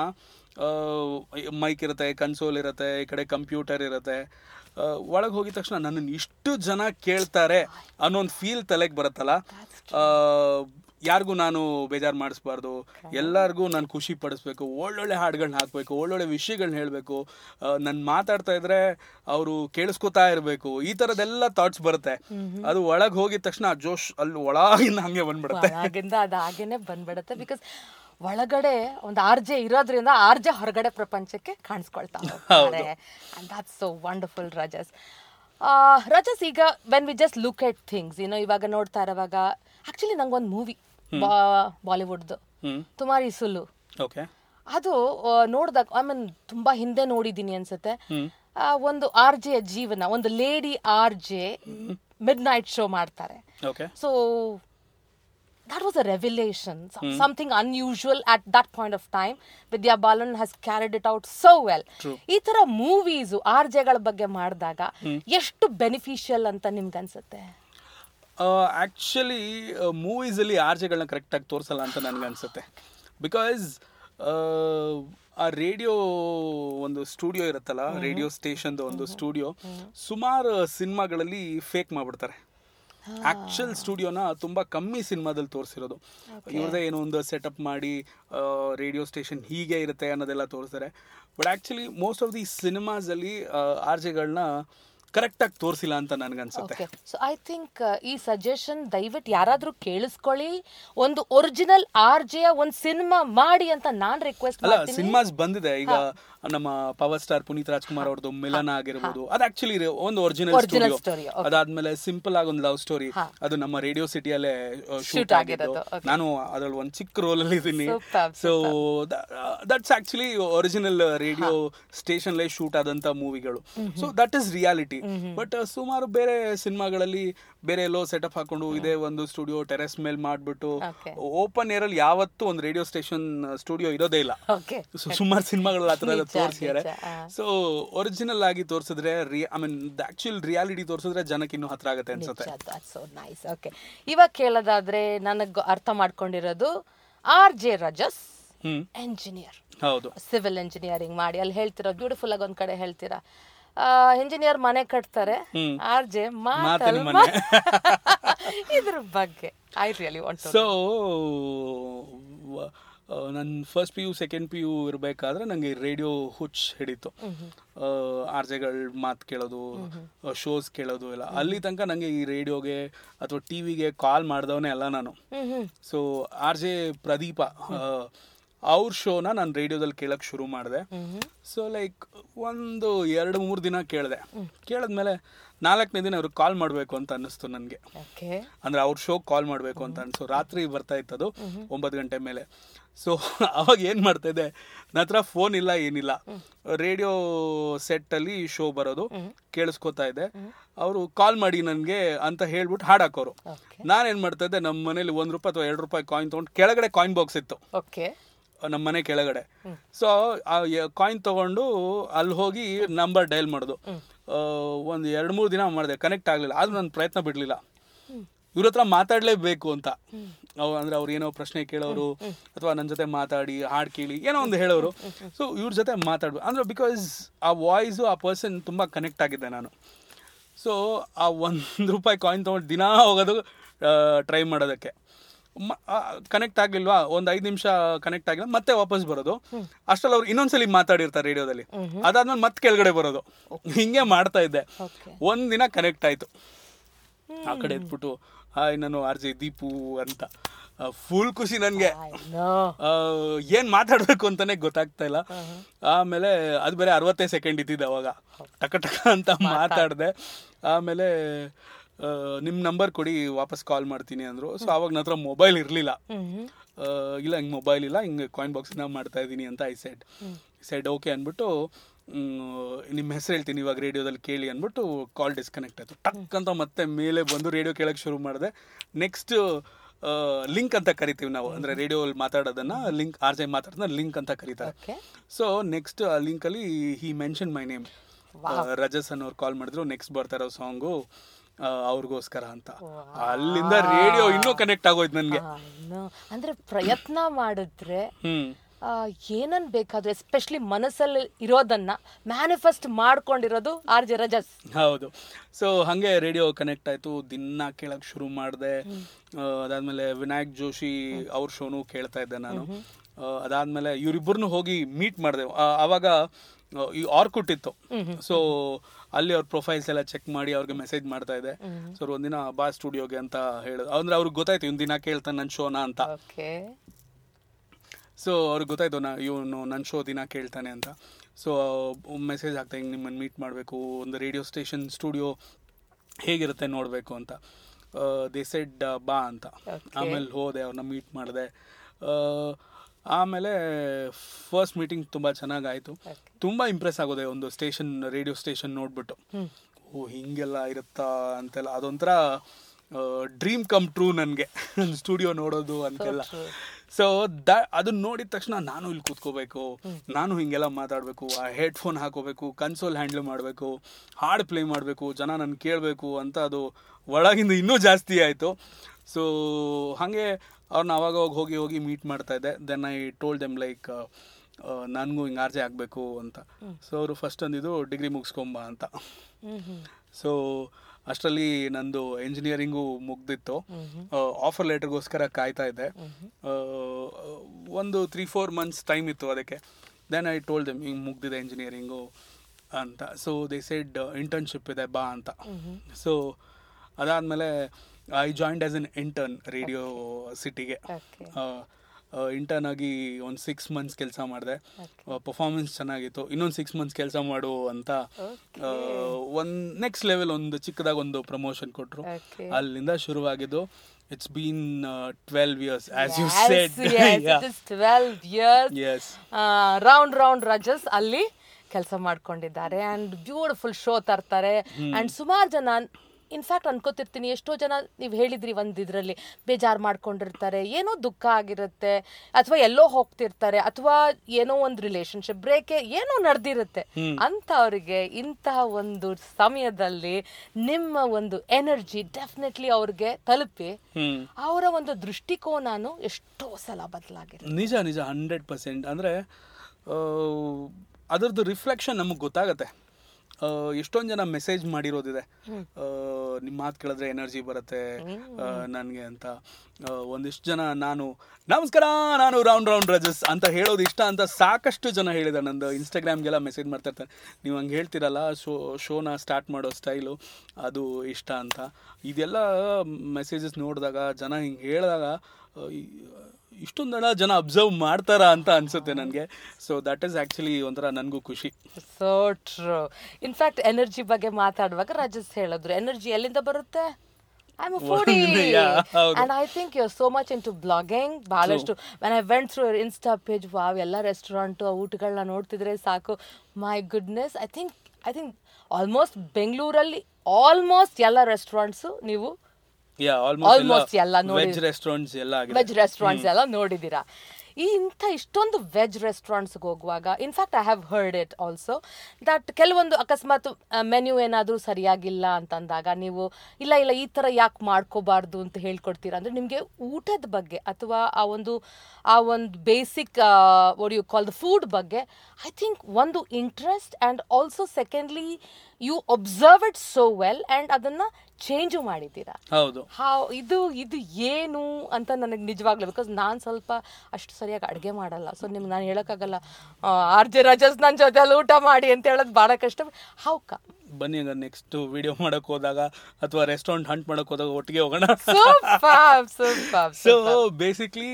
ಮೈಕ್ ಇರುತ್ತೆ ಕನ್ಸೋಲ್ ಇರುತ್ತೆ ಈ ಕಡೆ ಕಂಪ್ಯೂಟರ್ ಇರುತ್ತೆ ಒಳಗೆ ಹೋಗಿದ ತಕ್ಷಣ ನನ್ನನ್ನು ಇಷ್ಟು ಜನ ಕೇಳ್ತಾರೆ ಅನ್ನೋ ಒಂದು ಫೀಲ್ ತಲೆಗೆ ಬರುತ್ತಲ್ಲ ಆ, ಯಾರಿಗೂ ನಾನು ಬೇಜಾರು ಮಾಡಿಸ್ಬಾರ್ದು ಎಲ್ಲರಿಗೂ ನಾನು ಖುಷಿ ಪಡಿಸ್ಬೇಕು ಒಳ್ಳೊಳ್ಳೆ ಹಾಡುಗಳನ್ನ ಹಾಕಬೇಕು ಒಳ್ಳೊಳ್ಳೆ ವಿಷಯಗಳನ್ನ ಹೇಳಬೇಕು ನಾನು ಮಾತಾಡ್ತಾ ಇದ್ರೆ ಅವರು ಕೇಳಿಸ್ಕೊತಾ ಇರಬೇಕು ಈ ಥರದ್ದೆಲ್ಲ ಥಾಟ್ಸ್ ಬರುತ್ತೆ ಅದು ಒಳಗೆ ಹೋಗಿದ ತಕ್ಷಣ ಆ ಜೋಶ್ ಅಲ್ಲಿ ಒಳಗಿಂದ ಹಂಗೆ ಬಂದ್ಬಿಡುತ್ತೆ ಒಳಗಿಂದ ಅದು ಹಾಗೇನೆ ಬಂದ್ಬಿಡುತ್ತೆ ಬಿಕಾಸ್ ಒಳಗಡೆ ಒಂದು ಆರ್ಜೆ ಇರೋದ್ರಿಂದ ಆರ್ಜೆ ಹೊರಗಡೆ ಪ್ರಪಂಚಕ್ಕೆ ಕಾಣಿಸ್ಕೊಳ್ತಾ ಹೋಗ್ತಾರೆ and that's so wonderful Rajas Rajas ಈಗ when we just look at things ಏನೋ ಇವಾಗ ನೋಡ್ತಾ ಇರೋವಾಗ ಆಕ್ಚುಲಿ ನಂಗೊಂದು ಮೂವಿ ಬಾಲಿವುಡ್ದು ಹ್ಮ್ ತುಮಾರಿ ಸುಲ್ಲು ಓಕೆ ಅದು ಆ, ನೋಡ್ದಾಗ ಐ ಮೀನ್ ತುಂಬಾ ಹಿಂದೆ ನೋಡಿದ್ದೀನಿ ಅನ್ಸುತ್ತೆ ಆ, ಒಂದು ಆರ್ ಜೆ ಜೀವನ ಒಂದು lady R J midnight show ಮಾಡ್ತಾರೆ okay so that was a revelation, so- something unusual at that point of time. Vidya Balan has carried it out so well. True. ಈ ತರ movies R ಜೆಗಳ ಬಗ್ಗೆ ಮಾಡಿದಾಗ ಎಷ್ಟು beneficial ಅಂತ ನಿಮ್ಗನ್ಸುತ್ತೆ actually ಮೂವೀಸಲ್ಲಿ ಆರ್ಜೆಗಳನ್ನ ಕರೆಕ್ಟಾಗಿ ತೋರಿಸಲ್ಲ ಅಂತ ನನಗನ್ಸುತ್ತೆ ಬಿಕಾಸ್ ಆ ರೇಡಿಯೋ ಒಂದು ಸ್ಟುಡಿಯೋ ಇರುತ್ತಲ್ಲ ರೇಡಿಯೋ ಸ್ಟೇಷನ್ದು ಒಂದು ಸ್ಟುಡಿಯೋ ಸುಮಾರು ಸಿನಿಮಾಗಳಲ್ಲಿ ಫೇಕ್ ಮಾಡ್ಬಿಡ್ತಾರೆ ಆಕ್ಚುಲ್ ಸ್ಟುಡಿಯೋನ ತುಂಬ ಕಮ್ಮಿ ಸಿನಿಮಾದಲ್ಲಿ ತೋರಿಸಿರೋದು ಇವ್ರದೇ ಏನೋ ಒಂದು ಸೆಟಪ್ ಮಾಡಿ ರೇಡಿಯೋ ಸ್ಟೇಷನ್ ಹೀಗೆ ಇರುತ್ತೆ ಅನ್ನೋದೆಲ್ಲ ತೋರಿಸ್ತಾರೆ but actually most of the ಸಿನಿಮಾಸಲ್ಲಿ ಆರ್ ಜೆಗಳನ್ನ ಕರೆಕ್ಟಾಗಿ ತೋರಿಸಿಲ್ಲ ಅಂತ ನನಗನ್ಸುತ್ತೆ ಓಕೆ ಸೊ ಐ ಥಿಂಕ್ ಈ ಸಜೆಷನ್ ದಯವಿಟ್ಟು ಯಾರಾದ್ರೂ ಕೇಳಿಸ್ಕೊಳ್ಳಿ ಒಂದು ಒರಿಜಿನಲ್ ಆರ್ ಜೆಯ ಒಂದು ಸಿನಿಮಾ ಮಾಡಿ ಅಂತ ನಾನ್ ರಿಕ್ವೆಸ್ಟ್ ಅಲ್ಲ ಮಾಡ್ತೀನಿ ಸಿನಿಮಾಸ್ ಬಂದಿದೆ ಈಗ ನಮ್ಮ ಪವರ್ ಸ್ಟಾರ್ ಪುನೀತ್ ರಾಜ್ಕುಮಾರ್ ಅವ್ರದ್ದು ಮಿಲನ ಆಗಿರ್ಬೋದು ಅದು ಆಕ್ಚುಲಿ ಒಂದು original Original story story, okay. ಅದಾದ್ಮೇಲೆ ಸಿಂಪಲ್ ಆಗಿ ಒಂದು ಲವ್ ಸ್ಟೋರಿ ಹಾ. ಅದು ನಮ್ಮ ರೇಡಿಯೋ ಸಿಟಿಯಲ್ಲೇ Shoot ಶೂಟ್ ಆಗಿದ್ದು ಆಗಿರೋದು, okay. ನಾನು ಅದ್ರಲ್ಲಿ ಒಂದು ಚಿಕ್ಕ ರೋಲ್ ಅಲ್ಲಿ ಇದ್ದೀನಿ Superb, so that's actually original radio station shoot ಆದಂತ ಮೂವಿಗಳು so that is reality but ಸುಮಾರು ಬೇರೆ ಸಿನಿಮಾಗಳಲ್ಲಿ ಬೇರೆ ಎಲ್ಲೋ ಸೆಟಪ್ ಹಾಕೊಂಡು ಇದೇ ಒಂದು ಸ್ಟುಡಿಯೋ ಟೆರೆಸ್ ಮೇಲೆ ಮಾಡ್ಬಿಟ್ಟು Okay. ಓಪನ್ ಏರ್ ಅಲ್ಲಿ ಯಾವತ್ತೂ ಒಂದು ರೇಡಿಯೋ ಸ್ಟೇಷನ್ ಸ್ಟುಡಿಯೋ ಇರೋದೇ ಇಲ್ಲ ಓಕೆ ಸುಮಾರು ಸಿನಿಮಾಗಳು ಆ ಥರ ಎಲ್ಲ ನಿಜ, ತೋರಿಸಿದ್ದಾರೆ ನಿಜ, ಆ. ಸೊ ಒರಿಜಿನಲ್ ಆಗಿ ತೋರಿಸಿದ್ರೆ ಐ ಮೀನ್ ಆಕ್ಚುಲ್ ರಿಯಾಲಿಟಿ ತೋರಿಸಿದ್ರೆ ಜನಕ್ಕೆ ಇನ್ನೂ ಹತ್ರ ಆಗುತ್ತೆ ಅನ್ಸುತ್ತೆ ಸೊ ನೈಸ್ ಓಕೆ ಇವಾಗ ಕೇಳೋದಾದ್ರೆ ನನಗೆ ಅರ್ಥ ಮಾಡ್ಕೊಂಡಿರೋದು R J Rajas hmm engineer ಹೌದು ಸಿವಿಲ್ ಇಂಜಿನಿಯರಿಂಗ್ ಮಾಡಿ ಅಲ್ಲಿ ಹೇಳ್ತೀರಾ ಬ್ಯೂಟಿಫುಲ್ ಆಗಿ ಒಂದ್ ಕಡೆ ಹೇಳ್ತೀರಾ ಇಂಜಿನಿಯರ್ ಮನೆ ಕಟ್ತಾರೆ ಹ್ಮ್. ಆರ್ ಜೆ ಮಾತಿನ ಮನೆ. ಇದ್ರ ಬಗ್ಗೆ ಐ ರಿಯಲಿ ವಾಂಟ್ ಸೊ ನನ್ನ first P U second P U ಇರಬೇಕಾದ್ರೆ ನನಗೆ ರೇಡಿಯೋ ಹುಚ್ ಹಿಡಿತು ಆರ್ಜೆಗಳ ಮಾತು ಕೇಳೋದು ಶೋಸ್ ಕೇಳೋದು ಎಲ್ಲ ಅಲ್ಲಿ ತನಕ ನನಗೆ ಈ ರೇಡಿಯೋಗೆ ಅಥವಾ ಟಿ ವಿಗೆ ಕಾಲ್ ಮಾಡಿದವನೇ ಅಲ್ಲ ನಾನು ಸೊ ಆರ್ ಜೆ ಪ್ರದೀಪ ಅವ್ರ ಶೋನ ನಾನು ರೇಡಿಯೋದಲ್ಲಿ ಕೇಳಕ್ಕೆ ಶುರು ಮಾಡಿದೆ ಸೊ ಲೈಕ್ ಒಂದು ಎರಡು ಮೂರು ದಿನ ಕೇಳಿದೆ ಕೇಳಿದ್ಮೇಲೆ ನಾಲ್ಕನೇ ದಿನ ಅವ್ರಿಗೆ ಕಾಲ್ ಮಾಡಬೇಕು ಅಂತ ಅನ್ನಿಸ್ತು ನನಗೆ ಓಕೆ ಅಂದ್ರೆ ಅವ್ರ ಶೋ ಕಾಲ್ ಮಾಡಬೇಕು ಅಂತ ಅನ್ಸು ರಾತ್ರಿ ಬರ್ತಾ ಇತ್ತದು ಒಂಬತ್ತು ಗಂಟೆ ಮೇಲೆ ಸೊ ಅವಾಗ ಏನು ಮಾಡ್ತಾ ಇದ್ದೆ ನನ್ನ ಹತ್ರ ಫೋನ್ ಇಲ್ಲ ಏನಿಲ್ಲ ರೇಡಿಯೋ ಸೆಟ್ಟಲ್ಲಿ ಶೋ ಬರೋದು ಕೇಳಿಸ್ಕೊತಾ ಇದ್ದೆ ಅವರು ಕಾಲ್ ಮಾಡಿ ನನಗೆ ಅಂತ ಹೇಳ್ಬಿಟ್ಟು ಹಾಡು ಹಾಕೋರು ಓಕೆ ನಾನೇನು ಮಾಡ್ತಾ ಇದ್ದೆ ನಮ್ಮ ಮನೇಲಿ ಒಂದು ರೂಪಾಯಿ ಅಥವಾ ಎರಡು ರೂಪಾಯಿ ಕಾಯಿನ್ ತೊಗೊಂಡು ಕೆಳಗಡೆ ಕಾಯಿನ್ ಬಾಕ್ಸ್ ಇತ್ತು ಓಕೆ ನಮ್ಮ ಮನೆ ಕೆಳಗಡೆ ಸೊ ಆ ಕಾಯಿನ್ ತಗೊಂಡು ಅಲ್ಲಿ ಹೋಗಿ ನಂಬರ್ ಡಯಲ್ ಮಾಡೋದು ಒಂದು ಎರಡು ಮೂರು ದಿನ ಮಾಡಿದೆ ಕನೆಕ್ಟ್ ಆಗಲಿಲ್ಲ ಆದ್ರೂ ನನ್ನ ಪ್ರಯತ್ನ ಬಿಡಲಿಲ್ಲ ಇವ್ರ ಹತ್ರ ಮಾತಾಡಲೇಬೇಕು ಅಂತ ಅವ್ ಅಂದ್ರೆ ಅವ್ರು ಏನೋ ಪ್ರಶ್ನೆ ಕೇಳೋರು ಅಥವಾ ನನ್ನ ಜೊತೆ ಮಾತಾಡಿ ಹಾಡು ಕೇಳಿ ಏನೋ ಒಂದು ಹೇಳೋರು ಸೊ ಇವ್ರ ಜೊತೆ ಮಾತಾಡ್ಬೇಕು ಅಂದ್ರೆ ಬಿಕಾಸ್ ಆ ವಾಯ್ಸು ಆ ಪರ್ಸನ್ ತುಂಬ ಕನೆಕ್ಟ್ ಆಗಿದ್ದೆ ನಾನು ಸೊ ಆ ಒಂದು ರೂಪಾಯಿ ಕಾಯಿನ್ ತೊಗೊಂಡು ದಿನಾ ಹೋಗೋದು ಟ್ರೈ ಮಾಡೋದಕ್ಕೆ ಕನೆಕ್ಟ್ ಆಗಿಲ್ವಾ ಒಂದು ಐದು ನಿಮಿಷ ಕನೆಕ್ಟ್ ಆಗಿಲ್ಲ ಮತ್ತೆ ವಾಪಸ್ ಬರೋದು ಅಷ್ಟರಲ್ಲಿ ಅವ್ರು ಇನ್ನೊಂದ್ಸಲಿ ಮಾತಾಡಿರ್ತಾರೆ ರೇಡಿಯೋದಲ್ಲಿ ಅದಾದ್ಮೇಲೆ ಮತ್ತೆ ಕೆಳಗಡೆ ಬರೋದು ಹಿಂಗೆ ಮಾಡ್ತಾ ಇದ್ದೆ ಓಕೆ ಒಂದ್ ದಿನ ಕನೆಕ್ಟ್ ಆಯ್ತು ಆ ಕಡೆ ಎದ್ಬಿಟ್ಟು ಹಾಯ್ ನಾನು ಆರ್ ಜೆ ದೀಪು ಅಂತ ಫುಲ್ ಖುಷಿ ನನಗೆ ನೋ ಏನ್ ಮಾತಾಡ್ಬೇಕು ಅಂತಾನೆ ಗೊತ್ತಾಗ್ತಾ ಇಲ್ಲ ಆಮೇಲೆ ಅದು ಬೇರೆ ಅರವತ್ತೇ ಸೆಕೆಂಡ್ ಇದ್ದಿದ್ದು ಅವಾಗ ಟಕ ಟಕ ಅಂತ ಮಾತಾಡಿದೆ ಆಮೇಲೆ ಆ, ನಿಮ್ ನಂಬರ್ ಕೊಡಿ ವಾಪಸ್ ಕಾಲ್ ಮಾಡ್ತೀನಿ ಅಂದ್ರು ಸೊ ಅವಾಗ ನನ್ನ ಹತ್ರ ಮೊಬೈಲ್ ಇರಲಿಲ್ಲ ಹ್ಮ್ ಇಲ್ಲ ಹಿಂಗೆ ಮೊಬೈಲ್ ಇಲ್ಲ ಹಿಂಗೆ ಕಾಯಿನ್ ಬಾಕ್ಸಿಂದ ಮಾಡ್ತಾ ಇದ್ದೀನಿ ಅಂತ ಐ ಸೆಡ್ ಸೆಡ್ ಓಕೆ ಅಂದ್ಬಿಟ್ಟು ನಿಮ್ಮ ಹೆಸರು ಹೇಳ್ತೀನಿ ಇವಾಗ ರೇಡಿಯೋದಲ್ಲಿ ಕೇಳಿ ಅಂದ್ಬಿಟ್ಟು ಕಾಲ್ ಡಿಸ್ಕನೆಕ್ಟ್ ಆಯಿತು ಟಕ್ ಅಂತ ಮತ್ತೆ ಮೇಲೆ ಬಂದು ರೇಡಿಯೋ ಕೇಳಕ್ಕೆ ಶುರು ಮಾಡಿದೆ ನೆಕ್ಸ್ಟ್ ಲಿಂಕ್ ಅಂತ ಕರಿತೀವಿ ನಾವು ಅಂದರೆ ರೇಡಿಯೋಲ್ಲಿ ಮಾತಾಡೋದನ್ನ ಲಿಂಕ್ ಆರ್ ಜೆ ಮಾತಾಡೋದನ್ನ ಲಿಂಕ್ ಅಂತ ಕರೀತಾರೆ ಓಕೆ ಸೊ ನೆಕ್ಸ್ಟ್ ಆ ಲಿಂಕಲ್ಲಿ ಹಿ ಮೆನ್ಷನ್ ಮೈ ನೇಮ್ ರಜಸ್ ಅನ್ನೋರು ಕಾಲ್ ಮಾಡಿದ್ರು ನೆಕ್ಸ್ಟ್ ಬರ್ತಾ ಇರೋ ಸಾಂಗು ಅವ್ರಿಗೋಸ್ಕರ ಅಂತ ಅಲ್ಲಿಂದ ರೇಡಿಯೋ ಇನ್ನೂ ಕನೆಕ್ಟ್ ಆಗೋಯ್ತು ನನಗೆ ನೋ ಅಂದ್ರೆ ಪ್ರಯತ್ನ ಮಾಡಿದ್ರೆ ಹ್ಮ್ ಆ, ಏನನ್ ಬೇಕಾದ್ರೂ ಎಸ್ಪೆಷಲಿ ಮನಸ್ಸಲ್ಲಿ ಇರೋದನ್ನ ಮ್ಯಾನಿಫೆಸ್ಟ್ ಮಾಡ್ಕೊಂಡಿರೋದು ಆರ್ ಜೆ ರಜಸ್ ಹೌದು ಸೊ ಹಾಗೆ ರೇಡಿಯೋ ಕನೆಕ್ಟ್ ಆಯ್ತು ದಿನ ಕೇಳಕ್ ಶುರು ಮಾಡಿದೆ ಅದಾದ್ಮೇಲೆ ವಿನಾಯಕ್ ಜೋಶಿ ಅವ್ರ ಶೋನು ಕೇಳ್ತಾ ಇದ್ದೆ ನಾನು ಆ, ಅದಾದ್ಮೇಲೆ ಇವರಿಬ್ಬರನ್ನು ಹೋಗಿ ಮೀಟ್ ಮಾಡಿದೆ ಅವಾಗ ಆ, ಈ ಆರ್ಕುಟ್ ಇತ್ತು ಸೊ ಅಲ್ಲಿ ಅವ್ರ ಪ್ರೊಫೈಲ್ಸ್ ಎಲ್ಲ ಚೆಕ್ ಮಾಡಿ ಅವ್ರಿಗೆ ಮೆಸೇಜ್ ಮಾಡ್ತಾ ಇದ್ದೆ ಸೊ ಒಂದಿನ ಬಾ ಸ್ಟುಡಿಯೋಗೆ ಅಂತ ಹೇಳಿದ್ರು ಅಂದ್ರೆ ಅವ್ರಿಗೆ ಗೊತ್ತಾಯ್ತು ಇವ್ನ ದಿನ ಕೇಳ್ತಾನೆ ನನ್ನ ಶೋನ ಅಂತ ಓಕೆ ಸೊ ಅವ್ರಿಗೆ ಗೊತ್ತಾಯ್ತು ನಾ ಇವನು ನನ್ನ ಶೋ ದಿನ ಕೇಳ್ತಾನೆ ಅಂತ ಸೊ ಮೆಸೇಜ್ ಆಗ್ತಾ ಹಿಂಗೆ ನಿಮ್ಮನ್ನು ಮೀಟ್ ಮಾಡಬೇಕು ಒಂದು ರೇಡಿಯೋ ಸ್ಟೇಷನ್ ಸ್ಟುಡಿಯೋ ಹೇಗಿರುತ್ತೆ ನೋಡಬೇಕು ಅಂತ ದೇ ಸೆಡ್ ಬಾ ಅಂತ ಆಮೇಲೆ ಹೋದೆ ಅವ್ರನ್ನ ಮೀಟ್ ಮಾಡಿದೆ ಆಮೇಲೆ ಫಸ್ಟ್ ಮೀಟಿಂಗ್ ತುಂಬ ಚೆನ್ನಾಗಾಯಿತು ತುಂಬ ಇಂಪ್ರೆಸ್ ಆಗೋದೆ ಒಂದು ಸ್ಟೇಷನ್ ರೇಡಿಯೋ ಸ್ಟೇಷನ್ ನೋಡ್ಬಿಟ್ಟು ಓ ಹಿಂಗೆಲ್ಲ ಇರುತ್ತಾ ಅಂತೆಲ್ಲ ಅದೊಂಥರ ಡ್ರೀಮ್ ಕಮ್ ಟ್ರೂ ನನಗೆ ಸ್ಟುಡಿಯೋ ನೋಡೋದು ಅಂತೆಲ್ಲ ಸೊ ದ ಅದನ್ನ ನೋಡಿದ ತಕ್ಷಣ ನಾನು ಇಲ್ಲಿ ಕೂತ್ಕೋಬೇಕು ನಾನು ಹಿಂಗೆಲ್ಲ ಮಾತಾಡಬೇಕು ಆ ಹೆಡ್ಫೋನ್ ಹಾಕೋಬೇಕು ಕನ್ಸೋಲ್ ಹ್ಯಾಂಡಲ್ ಮಾಡಬೇಕು ಹಾಡು ಪ್ಲೇ ಮಾಡಬೇಕು ಜನ ನನ್ನ ಕೇಳಬೇಕು ಅಂತ ಅದು ಒಳಗಿಂದ ಇನ್ನೂ ಜಾಸ್ತಿ ಆಯಿತು ಸೊ ಹಾಗೆ ಅವ್ರನ್ನ ಅವಾಗ ಅವಾಗ ಹೋಗಿ ಹೋಗಿ ಮೀಟ್ ಮಾಡ್ತಾ ಇದ್ದೆ then I told them like ನನಗೂ ಹಿಂಗೆ ಆರ್ಜೆ ಆಗಬೇಕು ಅಂತ ಸೊ ಅವರು ಫಸ್ಟ್ ಅಂದಿದ್ದು ಡಿಗ್ರಿ ಮುಗಿಸ್ಕೊಂಬ ಅಂತ ಹ್ಮ್ ಹ್ಮ್ ಸೊ ಅಷ್ಟರಲ್ಲಿ ನಂದು ಎಂಜಿನಿಯರಿಂಗು ಮುಗ್ದಿತ್ತು ಆಫರ್ ಲೆಟರ್ಗೋಸ್ಕರ ಕಾಯ್ತಾ ಇದ್ದೆ ಆ, ಒಂದು ತ್ರೀ ಫೋರ್ ಮಂತ್ಸ್ ಟೈಮ್ ಇತ್ತು ಅದಕ್ಕೆ ದೆನ್ ಐ ಟೋಲ್ಡ್ ದೆಮ್ ಹಿಂಗೆ ಮುಗ್ದಿದೆ ಎಂಜಿನಿಯರಿಂಗು ಅಂತ ಸೊ ದೇ ಸೆಡ್ ಇಂಟರ್ನ್ಶಿಪ್ ಇದೆ ಬಾ ಅಂತ ಸೊ ಅದಾದಮೇಲೆ I joined as an intern radio ಸಿಟಿಗೆ ಓಕೆ ಇಂಟರ್ನ್ ಆಗಿ ಒಂದು ಸಿಕ್ಸ್ ಮಂತ್ಸ್ ಕೆಲಸ ಮಾಡಿದೆ ಪರ್ಫಾರ್ಮೆನ್ಸ್ ಚೆನ್ನಾಗಿತ್ತು ಇನ್ನೊಂದು ಸಿಕ್ಸ್ ಮಂತ್ಸ್ ಕೆಲಸ ಮಾಡು ಅಂತ ಒಂದು ನೆಕ್ಸ್ಟ್ ಲೆವೆಲ್ ಒಂದು ಚಿಕ್ಕದಾಗ ಒಂದು ಪ್ರಮೋಷನ್ ಕೊಟ್ಟರು ಓಕೆ ಅಲ್ಲಿಂದ ಶುರುವಾಗಿದ್ದು it's been twelve years as you said twelve years yes round round Rajas ಅಲ್ಲಿ ಕೆಲಸ ಮಾಡ್ಕೊಂಡಿದ್ದಾರೆ ಅಂಡ್ ಬ್ಯೂಟಿಫುಲ್ ಶೋ ತರ್ತಾರೆ ಅಂಡ್ ಸುಮಾರು ಜನ ಇನ್ಫ್ಯಾಕ್ಟ್ ಅನ್ಕೋತಿರ್ತೀನಿ ಎಷ್ಟೋ ಜನ ನೀವು ಹೇಳಿದ್ರಿ ಒಂದು ಇದರಲ್ಲಿ ಬೇಜಾರು ಮಾಡ್ಕೊಂಡಿರ್ತಾರೆ ಏನೋ ದುಃಖ ಆಗಿರುತ್ತೆ ಅಥವಾ ಎಲ್ಲೋ ಹೋಗ್ತಿರ್ತಾರೆ ಅಥವಾ ಏನೋ ಒಂದು ರಿಲೇಶನ್ಶಿಪ್ ಬ್ರೇಕ್ ಏನೋ ನಡೆದಿರುತ್ತೆ ಅಂಥವ್ರಿಗೆ ಇಂತಹ ಒಂದು ಸಮಯದಲ್ಲಿ ನಿಮ್ಮ ಒಂದು ಎನರ್ಜಿ ಡೆಫಿನೆಟ್ಲಿ ಅವ್ರಿಗೆ ತಲುಪಿ ಹ್ಮ್ ಅವರ ಒಂದು ದೃಷ್ಟಿಕೋನನು ಎಷ್ಟೋ ಸಲ ಬದಲಾಗಿರುತ್ತೆ ನಿಜ ನಿಜ ಹಂಡ್ರೆಡ್ ಪರ್ಸೆಂಟ್ ಅಂದರೆ ಅದರದ್ದು ರಿಫ್ಲೆಕ್ಷನ್ ನಮಗೆ ಗೊತ್ತಾಗತ್ತೆ ಎಷ್ಟೊಂದು ಜನ ಮೆಸೇಜ್ ಮಾಡಿರೋದಿದೆ ಆ, ನಿಮ್ಮ ಮಾತು ಕೇಳಿದ್ರೆ ಎನರ್ಜಿ ಬರುತ್ತೆ ನನಗೆ ಅಂತ ಆ, ಒಂದಿಷ್ಟು ಜನ ನಾನು ನಮಸ್ಕಾರ ನಾನು ರೌಂಡ್ ರೌಂಡ್ ರಜಸ್ ಅಂತ ಹೇಳೋದು ಇಷ್ಟ ಅಂತ ಸಾಕಷ್ಟು ಜನ ಹೇಳಿದ್ದಾರೆ ನಂದು ಇನ್ಸ್ಟಾಗ್ರಾಮ್ಗೆಲ್ಲ ಮೆಸೇಜ್ ಮಾಡ್ತಾ ಇರ್ತಾರೆ ನೀವು ಹಂಗೆ ಹೇಳ್ತಿರಲ್ಲ ಶೋ ಶೋನ ಸ್ಟಾರ್ಟ್ ಮಾಡೋ ಸ್ಟೈಲು ಅದು ಇಷ್ಟ ಅಂತ ಇದೆಲ್ಲ ಮೆಸೇಜಸ್ ನೋಡಿದಾಗ ಜನ ಹಿಂಗೆ ಹೇಳಿದಾಗ ಆ, ಈ- ಇಷ್ಟೊಂದೆಲ್ಲ ಜನ ಅಬ್ಸರ್ವ್ ಮಾಡ್ತಾರ ಅಂತ ಅನ್ಸುತ್ತೆ ನನಗೆ ಸೊ ದಟ್ ಈಸ್ ಆ್ಯಕ್ಚುಲಿ ಒಂಥರ ನನಗೂ ಖುಷಿ ಸೋ ಟ್ರೂ ಇನ್ಫ್ಯಾಕ್ಟ್ ಎನರ್ಜಿ ಬಗ್ಗೆ ಮಾತಾಡುವಾಗ ರಜಸ್ ಹೇಳಿದ್ರು ಎನರ್ಜಿ ಎಲ್ಲಿಂದ ಬರುತ್ತೆ I'm a foodie. Yeah, ಹೌದು. and I think you're so much into blogging. ಬಹಳಷ್ಟು when I went through your Insta page, wow ಎಲ್ಲ ರೆಸ್ಟೋರೆಂಟು ಆ ಊಟಗಳನ್ನ ನೋಡ್ತಿದ್ರೆ ಸಾಕು my goodness I think I think almost ಬೆಂಗಳೂರಲ್ಲಿ ಆಲ್ಮೋಸ್ಟ್ ಎಲ್ಲ ರೆಸ್ಟೋರೆಂಟ್ಸು ನೀವು ಯಾ Almost ಆಲ್ಮೋಸ್ಟ್ ಎಲ್ಲ ನೋಡಿ- ವೆಜ್ ರೆಸ್ಟೋರೆಂಟ್ಸ್ ಎಲ್ಲ ಆಗಿದೆ ವೆಜ್ ರೆಸ್ಟೋರೆಂಟ್ಸ್ ಎಲ್ಲ ನೋಡಿದ್ದೀರಾ ಈ ಇಂಥ ಇಷ್ಟೊಂದು ವೆಜ್ ರೆಸ್ಟೋರೆಂಟ್ಸ್ಗೆ ಹೋಗುವಾಗ in fact I have heard it also that ಕೆಲವೊಂದು ಅಕಸ್ಮಾತ್ ಮೆನ್ಯೂ ಏನಾದರೂ ಸರಿಯಾಗಿಲ್ಲ ಅಂತಂದಾಗ ನೀವು ಇಲ್ಲ ಇಲ್ಲ ಈ ಥರ ಯಾಕೆ ಮಾಡ್ಕೋಬಾರ್ದು ಅಂತ ಹೇಳ್ಕೊಡ್ತೀರಾ ಅಂದರೆ ನಿಮಗೆ ಊಟದ ಬಗ್ಗೆ ಅಥವಾ ಆ ಒಂದು ಆ ಒಂದು basic or you call the food ಬಗ್ಗೆ ಐ ಥಿಂಕ್ ಒಂದು interest and also secondly you observe it so well and ಅದನ್ನು ಚೇಂಜು ಮಾಡಿದ್ದೀರಾ ಹೌದು ಹಾವ್ ಇದು ಇದು ಏನು ಅಂತ ನನಗೆ ನಿಜವಾಗ್ಲೂ ಬಿಕಾಸ್ ನಾನು ಸ್ವಲ್ಪ ಅಷ್ಟು ಸರಿಯಾಗಿ ಅಡುಗೆ ಮಾಡಲ್ಲ ಸೊ ನಿಮ್ಗೆ ನಾನು ಹೇಳೋಕ್ಕಾಗಲ್ಲ ಆರ್ ಜೆ ರಾಜಸ್ ನನ್ನ ಜೊತೆ ಅಲ್ಲಿ ಊಟ ಮಾಡಿ ಅಂತ ಹೇಳೋದು ಭಾಳ ಕಷ್ಟ ಹೌಕ ಬನ್ನಿ ಹಂಗ ನೆಕ್ಸ್ಟ್ ವಿಡಿಯೋ ಮಾಡಕ್ ಹೋದಾಗ ಅಥವಾ ರೆಸ್ಟೋರೆಂಟ್ ಹಂಟ್ ಮಾಡಕ್ ಹೋದಾಗ ಒಟ್ಟಿಗೆ ಹೋಗೋಣ ಸೂಪರ್ ಸೂಪರ್ ಸೊ ಬೇಸಿಕ್ಲಿ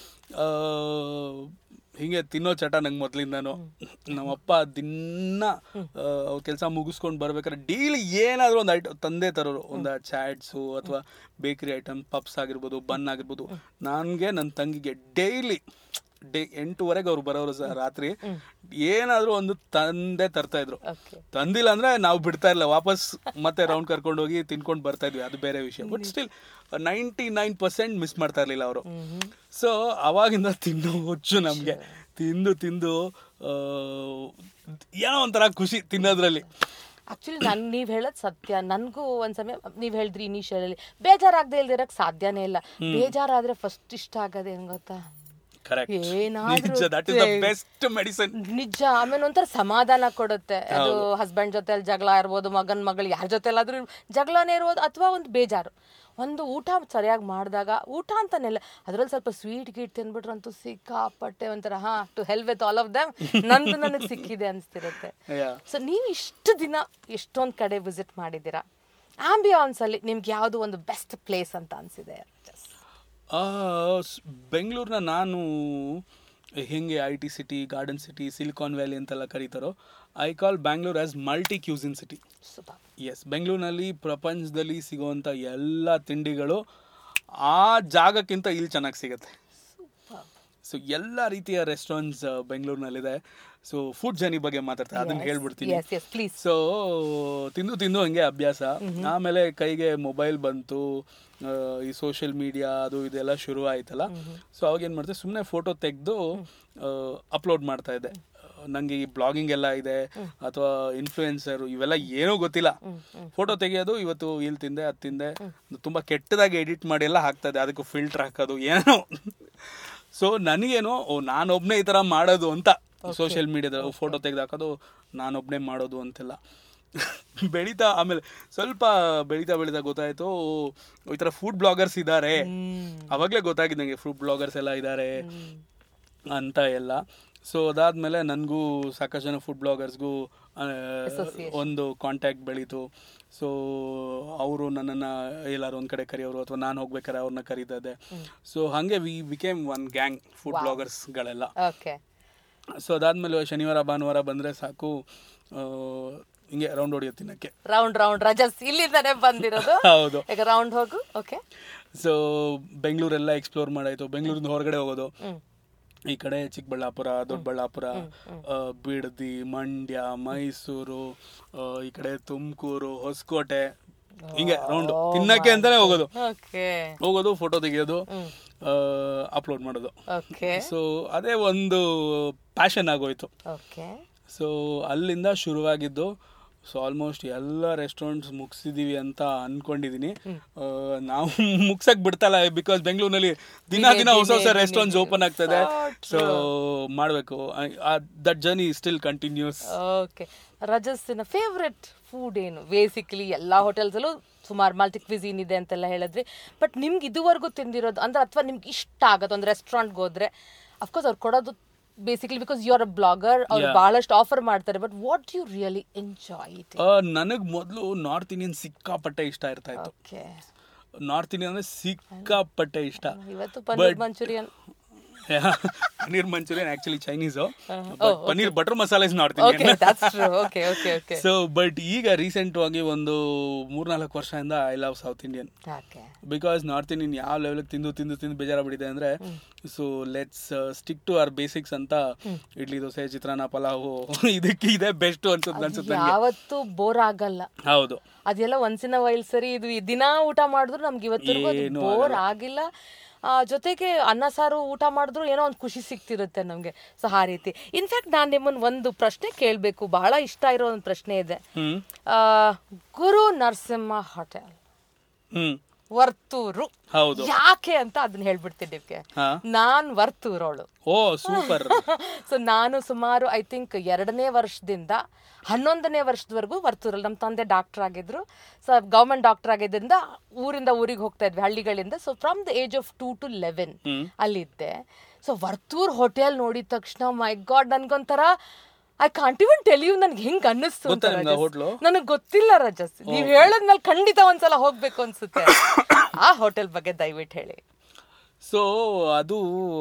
ಹಿಂಗೆ ತಿನ್ನೋ ಚಟ ನಂಗೆ ಮೊದ್ಲಿಂದಾನು ನಮ್ಮಪ್ಪ ದಿನ ಅವ್ರ ಕೆಲಸ ಮುಗಿಸ್ಕೊಂಡು ಬರ್ಬೇಕಾದ್ರೆ ಡೈಲಿ ಏನಾದರೂ ಒಂದು ಐಟಮ್ ತಂದೆ ತರೋರು ಒಂದು ಚಾಟ್ಸು ಅಥವಾ ಬೇಕರಿ ಐಟಮ್ ಪಪ್ಸ್ ಆಗಿರ್ಬೋದು ಬನ್ ಆಗಿರ್ಬೋದು ನನಗೆ ನನ್ನ ತಂಗಿಗೆ ಡೈಲಿ ಡೇ ಎಂಟುವರೆಗೆ ಅವ್ರು ಬರೋರು ಸಹ ರಾತ್ರಿ ಏನಾದರೂ ಒಂದು ತಂದೆ ತರ್ತಾ ಇದ್ರು ಓಕೆ ತಂದಿಲ್ಲ ಅಂದ್ರೆ ನಾವು ಬಿಡ್ತಾ ಇಲ್ಲ ವಾಪಸ್ ಮತ್ತೆ ರೌಂಡ್ ಕರ್ಕೊಂಡು ಹೋಗಿ ತಿನ್ಕೊಂಡು ಬರ್ತಾ ಇದ್ವಿ ಅದು ಬೇರೆ ವಿಷಯ but still ninety nine percent miss ಮಾಡ್ತಾ ಇರ್ಲಿಲ್ಲ ಅವರು ಸೊ ಅವಾಗಿಂದ ತಿನ್ನೋ ಹುಚ್ಚು ನಮಗೆ ತಿಂದು ತಿಂದು ಆ, ಏನೋ ಒಂಥರ ಖುಷಿ ತಿನ್ನೋದ್ರಲ್ಲಿ ಆಕ್ಚುಲಿ ನನ್ ನೀವ್ ಹೇಳೋದ್ ಸತ್ಯ ನನ್ಗೂ ಒಂದ್ ಸಮಯ ನೀವ್ ಹೇಳಿದ್ರಿ ಇನಿಷಿಯಲಿ ಬೇಜಾರಾಗದೆ ಇಲ್ದಿರಕ್ ಸಾಧ್ಯನೇ ಇಲ್ಲ ಬೇಜಾರಾದ್ರೆ ಫಸ್ಟ್ ಇಷ್ಟ ಆಗೋದು ಏನ್ ಗೊತ್ತಾ ಕರೆಕ್ಟ್ ಏನಾದ್ರೂ ನಿಜ ದಟ್ ಇಸ್ ದ ತೆ- ಬೆಸ್ಟ್ ಮೆಡಿಸಿನ್ ನಿಜ ಆಮೇಲೆ ಒಂಥರ ಸಮಾಧಾನ ಕೊಡುತ್ತೆ ಅದು ಹಸ್ಬೆಂಡ್ ಜೊತೆ ಜಗಳ ಇರ್ಬೋದು ಮಗನ್ ಮಗಳು ಯಾರ ಜೊತೆ ಎಲ್ಲಾದ್ರೂ ಜಗಳನೇ ಇರ್ಬೋದು ಅಥವಾ ಒಂದು ಬೇಜಾರು ಒಂದು ಊಟ ಸರಿಯಾಗಿ ಮಾಡಿದಾಗ ಊಟ ಅಂತಾನೆಲ್ಲ ಅದ್ರಲ್ಲಿ ಸ್ವಲ್ಪ ಸ್ವೀಟ್ ಗೀಟ್ ತಿಂದ್ಬಿಟ್ರಂತೂ ಸಿಕ್ಕಾಪಟ್ಟೆ ಒಂಥರ ಹಾ to hell with all of them ನಂದು ನನಗೆ ಸಿಕ್ಕಿದೆ ಅನಿಸ್ತಿರುತ್ತೆ Yeah. ಸೊ ನೀವು ಇಷ್ಟು ದಿನ ಎಷ್ಟೊಂದು ಕಡೆ ವಿಸಿಟ್ ಮಾಡಿದ್ದೀರಾ ಆಂಬಿಯಾನ್ಸ್ ಅಲ್ಲಿ ನಿಮ್ಗೆ ಯಾವುದು ಒಂದು ಬೆಸ್ಟ್ ಪ್ಲೇಸ್ ಅಂತ ಅನ್ಸಿದೆ ಬೆಂಗಳೂರನ್ನ ನಾನು ಹೆಂಗೆ I T city garden city silicon valley ಅಂತೆಲ್ಲ ಕರೀತಾರೋ I call Bangalore as multi cuisine city super yes ಬೆಂಗಳೂರಿನಲ್ಲಿ ಪ್ರಪಂಚದಲ್ಲಿ ಸಿಗುವಂಥ ಎಲ್ಲ ತಿಂಡಿಗಳು ಆ ಜಾಗಕ್ಕಿಂತ ಇಲ್ಲಿ ಚೆನ್ನಾಗಿ ಸಿಗುತ್ತೆ ಸೊ ಎಲ್ಲ ರೀತಿಯ ರೆಸ್ಟೋರೆಂಟ್ಸ್ ಬೆಂಗಳೂರಿನಲ್ಲಿದೆ ಸೊ ಫುಡ್ ಜರ್ನಿ ಬಗ್ಗೆ ಮಾತಾಡ್ತಾರೆ ಅದನ್ನ ಹೇಳ್ಬಿಡ್ತೀನಿ ಎಸ್ ಎಸ್ ಪ್ಲೀಸ್ ಸೊ ತಿಂದು ತಿಂದು ಹಂಗೆ ಅಭ್ಯಾಸ ಆಮೇಲೆ ಕೈಗೆ ಮೊಬೈಲ್ ಬಂತು ಆ, ಈ ಸೋಷಿಯಲ್ ಮೀಡಿಯಾ ಅದು ಇದೆಲ್ಲ ಶುರು ಆಯ್ತಲ್ಲ ಸೊ ಅವಾಗ ಏನು ಮಾಡ್ತೆ ಸುಮ್ಮನೆ ಫೋಟೋ ತೆಗೆದು ಅಪ್ಲೋಡ್ ಮಾಡ್ತಾ ಇದ್ದೆ ನನಗೆ ಈ ಬ್ಲಾಗಿಂಗ್ ಎಲ್ಲ ಇದೆ ಅಥವಾ ಇನ್ಫ್ಲೂಯೆನ್ಸರ್ ಇವೆಲ್ಲ ಏನೂ ಗೊತ್ತಿಲ್ಲ ಫೋಟೋ ತೆಗೆಯೋದು ಇವತ್ತು ಇಲ್ಲಿ ತಿಂದೆ ಅದು ತಿಂದೆ ತುಂಬ ಕೆಟ್ಟದಾಗಿ ಎಡಿಟ್ ಮಾಡಿ ಎಲ್ಲ ಹಾಕ್ತಾ ಇದೆ ಅದಕ್ಕೆ ಫಿಲ್ಟರ್ ಹಾಕೋದು ಏನೋ ಸೊ ನನಗೇನು ಓ ನಾನೊಬ್ನೇ ಈ ಥರ ಮಾಡೋದು ಅಂತ ಸೋಷಿಯಲ್ ಮೀಡಿಯಾದ ಫೋಟೋ ತೆಗೆದು ಹಾಕೋದು ನಾನೊಬ್ನೇ ಮಾಡೋದು ಅಂತೆಲ್ಲ ಬೆಳೀತಾ ಆಮೇಲೆ ಸ್ವಲ್ಪ ಬೆಳೀತಾ ಬೆಳೀತಾ ಗೊತ್ತಾಯ್ತು ಓ, ಈ ಥರ ಫುಡ್ ಬ್ಲಾಗರ್ಸ್ ಇದ್ದಾರೆ ಅವಾಗಲೇ ಗೊತ್ತಾಗಿದ್ದು ನನಗೆ ಫುಡ್ ಬ್ಲಾಗರ್ಸ್ ಎಲ್ಲ ಇದ್ದಾರೆ ಅಂತ ಎಲ್ಲ ಸೊ ಅದಾದ್ಮೇಲೆ ನನಗೂ ಸಾಕಷ್ಟು ಜನ ಫುಡ್ ಬ್ಲಾಗರ್ಸ್ಗೂ ಒಂದು ಕಾಂಟ್ಯಾಕ್ಟ್ ಬೆಳೀತು ಸೊ ಅವರು ನನ್ನನ್ನು ಎಲ್ಲಾರು ಒಂದು ಕಡೆ ಕರೆಯೋರು ಅಥವಾ ನಾನು ಹೋಗ್ಬೇಕಾದ್ರೆ ಅವ್ರನ್ನ ಕರೀತದೆ ಸೊ ಹಾಗೆ we became one gang food ಬ್ಲಾಗರ್ಸ್ಗಳೆಲ್ಲ ಓಕೆ ಸೊ ಅದಾದ್ಮೇಲೆ ಶನಿವಾರ ಭಾನುವಾರ ಬಂದರೆ ಸಾಕು ಆ, ಹಿಂಗೆ ರೌಂಡ್ ಹೊಡಿಯೋ ತಿನ್ನಕ್ಕೆ ರೌಂಡ್ ರೌಂಡ್ ರಜಸ್ ಇಲ್ಲಿಂದಾನೆ ಬಂದಿರೋದು ಹೌದು ಈಗ ರೌಂಡ್ ಹೋಗು ಓಕೆ ಸೊ ಬೆಂಗಳೂರೆಲ್ಲ ಎಕ್ಸ್ಪ್ಲೋರ್ ಮಾಡಾಯ್ತು ಬೆಂಗಳೂರಿಂದ ಹೊರಗಡೆ ಹೋಗೋದು ಹ್ಮ್ ಈ ಕಡೆ ಚಿಕ್ಕಬಳ್ಳಾಪುರ ದೊಡ್ಡಬಳ್ಳಾಪುರ ಆ, ಬಿಡದಿ ಮಂಡ್ಯ ಮೈಸೂರು ಆ, ಈ ಕಡೆ ತುಮಕೂರು ಹೊಸಕೋಟೆ ಹಿಂಗೆ ರೌಂಡ್ ತಿನ್ನಕ್ಕೆ ಅಂತಾನೆ ಹೋಗೋದು ಓಕೆ ಹೋಗೋದು ಫೋಟೋ ತೆಗಿಯೋದು ಅಪ್ಲೋಡ್ ಮಾಡೋದು ಓಕೆ ಸೊ ಅದೇ ಒಂದು ಪ್ಯಾಷನ್ ಆಗೋಯ್ತು ಓಕೆ ಸೊ ಅಲ್ಲಿಂದ ಶುರುವಾಗಿದ್ದು ಸೊ ಆಲ್ಮೋಸ್ಟ್ ಎಲ್ಲ ರೆಸ್ಟೋರೆಂಟ್ಸ್ ಮುಗಿಸಿದೀವಿ ಅಂತ ಅನ್ಕೊಂಡಿದೀನಿ ಆ, ನಾವು ಮುಗ್ಸಕ್ ಬಿಡ್ತಲ್ಲ ಬಿಕಾಸ್ ಬೆಂಗಳೂರಿನಲ್ಲಿ ದಿನ ದಿನ ಹೊಸ ಹೊಸ ರೆಸ್ಟೋರೆಂಟ್ಸ್ ಓಪನ್ ಆಗ್ತದೆ ಸೊ ಮಾಡಬೇಕು that journey still continues okay ರಜಸ್ಸಿನ ಫೇವ್ರೆಟ್ ಫುಡ್ ಏನು ಬೇಸಿಕಲಿ ಎಲ್ಲ ಹೋಟೆಲ್ಸಲ್ಲೂ ಸುಮಾರು ಮಲ್ಟಿ ಕ್ವಿಸಿನ್ ಇದೆ ಅಂತೆಲ್ಲ ಹೇಳಿದ್ರಿ ಬಟ್ ನಿಮ್ಗೆ ಇದುವರೆಗೂ ತಿಂದಿರೋದು ಅಂದ್ರೆ ಅಥವಾ ನಿಮ್ಗೆ ಇಷ್ಟ ಆಗೋದು ಒಂದು ರೆಸ್ಟೋರೆಂಟ್ಗೆ ಹೋದ್ರೆ ಅಫ್ಕೋರ್ಸ್ ಅವ್ರು ಕೊಡೋದು basically because you are a blogger ಅವ್ರು ಬಹಳಷ್ಟು ಆಫರ್ ಮಾಡ್ತಾರೆ but what you really enjoy it ನನಗ್ ಮೊದಲು ನಾರ್ತ್ ಇಂಡಿಯನ್ ಸಿಕ್ಕಾಪಟ್ಟೆ ಇಷ್ಟ ಇರ್ತಾ ಇತ್ತು ಓಕೆ ನಾರ್ತ್ ಇಂಡಿಯನ್ ಅಂದ್ರೆ ಸಿಕ್ಕಾಪಟ್ಟೆ ಇಷ್ಟ ಇವತ್ತು paneer manchurian paneer manchurian actually Chinese paneer butter masala is north okay that's true okay okay okay so but ಈಗ ರೀಸೆಂಟ್ ಆಗಿ ಒಂದು ಮೂರ್ನಾಲ್ಕು ವರ್ಷದಿಂದ I love south Indian okay because north Indian ಯಾವ ಲೆವೆಲ್ಗೆ ತಿಂದು ತಿಂದು ತಿಂದು ಬೇಜಾರಾಗ್ಬಿಟ್ಟಿದೆ ಅಂದ್ರೆ so let's stick to our basics ಅಂತ ಇಡ್ಲಿ ದೋಸೆ ಚಿತ್ರಾನ್ನ ಪಲಾವು ಇದಕ್ಕೆ ಇದೆ ಬೆಸ್ಟ್ ಅನ್ಸುತ್ತೆ ಅನ್ಸುತ್ತೆ ನಂಗೆ ಯಾವತ್ತೂ ಬೋರ್ ಆಗಲ್ಲ ಹೌದು ಅದೆಲ್ಲ ಒಂದ್ಸಿನ ವೈಲ್ ಸರಿ ಇದು ಈ ದಿನ ಊಟ ಮಾಡಿದ್ರು ನಮ್ಗೆ ಇವತ್ತಿಗೂ ಏನೂ ಬೋರ್ ಆಗಿಲ್ಲ ಆ, ಜೊತೆಗೆ ಅನ್ನ ಸಾರು ಊಟ ಮಾಡಿದ್ರು ಏನೋ ಒಂದು ಖುಷಿ ಸಿಗ್ತಿರುತ್ತೆ ನಮಗೆ ಸೊ ಆ ರೀತಿ ಇನ್ಫ್ಯಾಕ್ಟ್ ನಾನು ನಿಮ್ಮನ್ನ ಒಂದು ಪ್ರಶ್ನೆ ಕೇಳಬೇಕು ಬಹಳ ಇಷ್ಟ ಇರೋ ಒಂದು ಪ್ರಶ್ನೆ ಇದೆ ಹ್ಮ್ ಆ, ಗುರು ನರಸಿಂಹ ಹೋಟೆಲ್ ಹ್ಮ್ ವರ್ತೂರು ಹೌದು ಯಾಕೆ ಅಂತ ಅದನ್ನ ಹೇಳ್ಬಿಡ್ತೀನಿ ನಿಮ್ಗೆ ಹಾ ನಾನ್ ವರ್ತೂರೋಳು ಓ ಸೂಪರ್ ಸೊ ನಾನು ಸುಮಾರು ಐ ಥಿಂಕ್ ಎರಡನೇ ವರ್ಷದಿಂದ ಹನ್ನೊಂದನೇ ವರ್ಷದವರೆಗೂ ವರ್ತೂರಲ್ಲಿ ನಮ್ಮ ತಂದೆ ಡಾಕ್ಟರ್ ಆಗಿದ್ರು ಸೊ ಗೌರ್ಮೆಂಟ್ ಡಾಕ್ಟರ್ ಆಗಿದ್ದರಿಂದ ಊರಿಂದ ಊರಿಗೆ ಹೋಗ್ತಾ ಇದ್ವಿ ಹಳ್ಳಿಗಳಿಂದ so from the age of two to eleven hmm ಅಲ್ಲಿದ್ದೆ ಸೊ ವರ್ತೂರ್ ಹೋಟೆಲ್ ನೋಡಿದ ತಕ್ಷಣ ಮೈ ಗಾಡ್ ನನ್ಗೊಂಥರ I can't even tell you ನನ್ಗೆ ಹೆಂಗ್ ಅನ್ನಿಸ್ತು ಅಂತ ಗೊತ್ತಾ ನಿಮ್ಗೆ ಆ ರಜಸ್. ಹೋಟ್ಲು? ನನಗ್ ಗೊತ್ತಿಲ್ಲ ರಜಸ್ ನೀವ್ ಹೇಳದ್ಮೇಲೆ ಖಂಡಿತ ಒಂದ್ಸಲ ಹೋಗ್ಬೇಕು ಅನ್ಸುತ್ತೆ ಆ ಹೋಟೆಲ್ ಬಗ್ಗೆ ದಯವಿಟ್ಟು ಹೇಳಿ ಸೊ ಅದು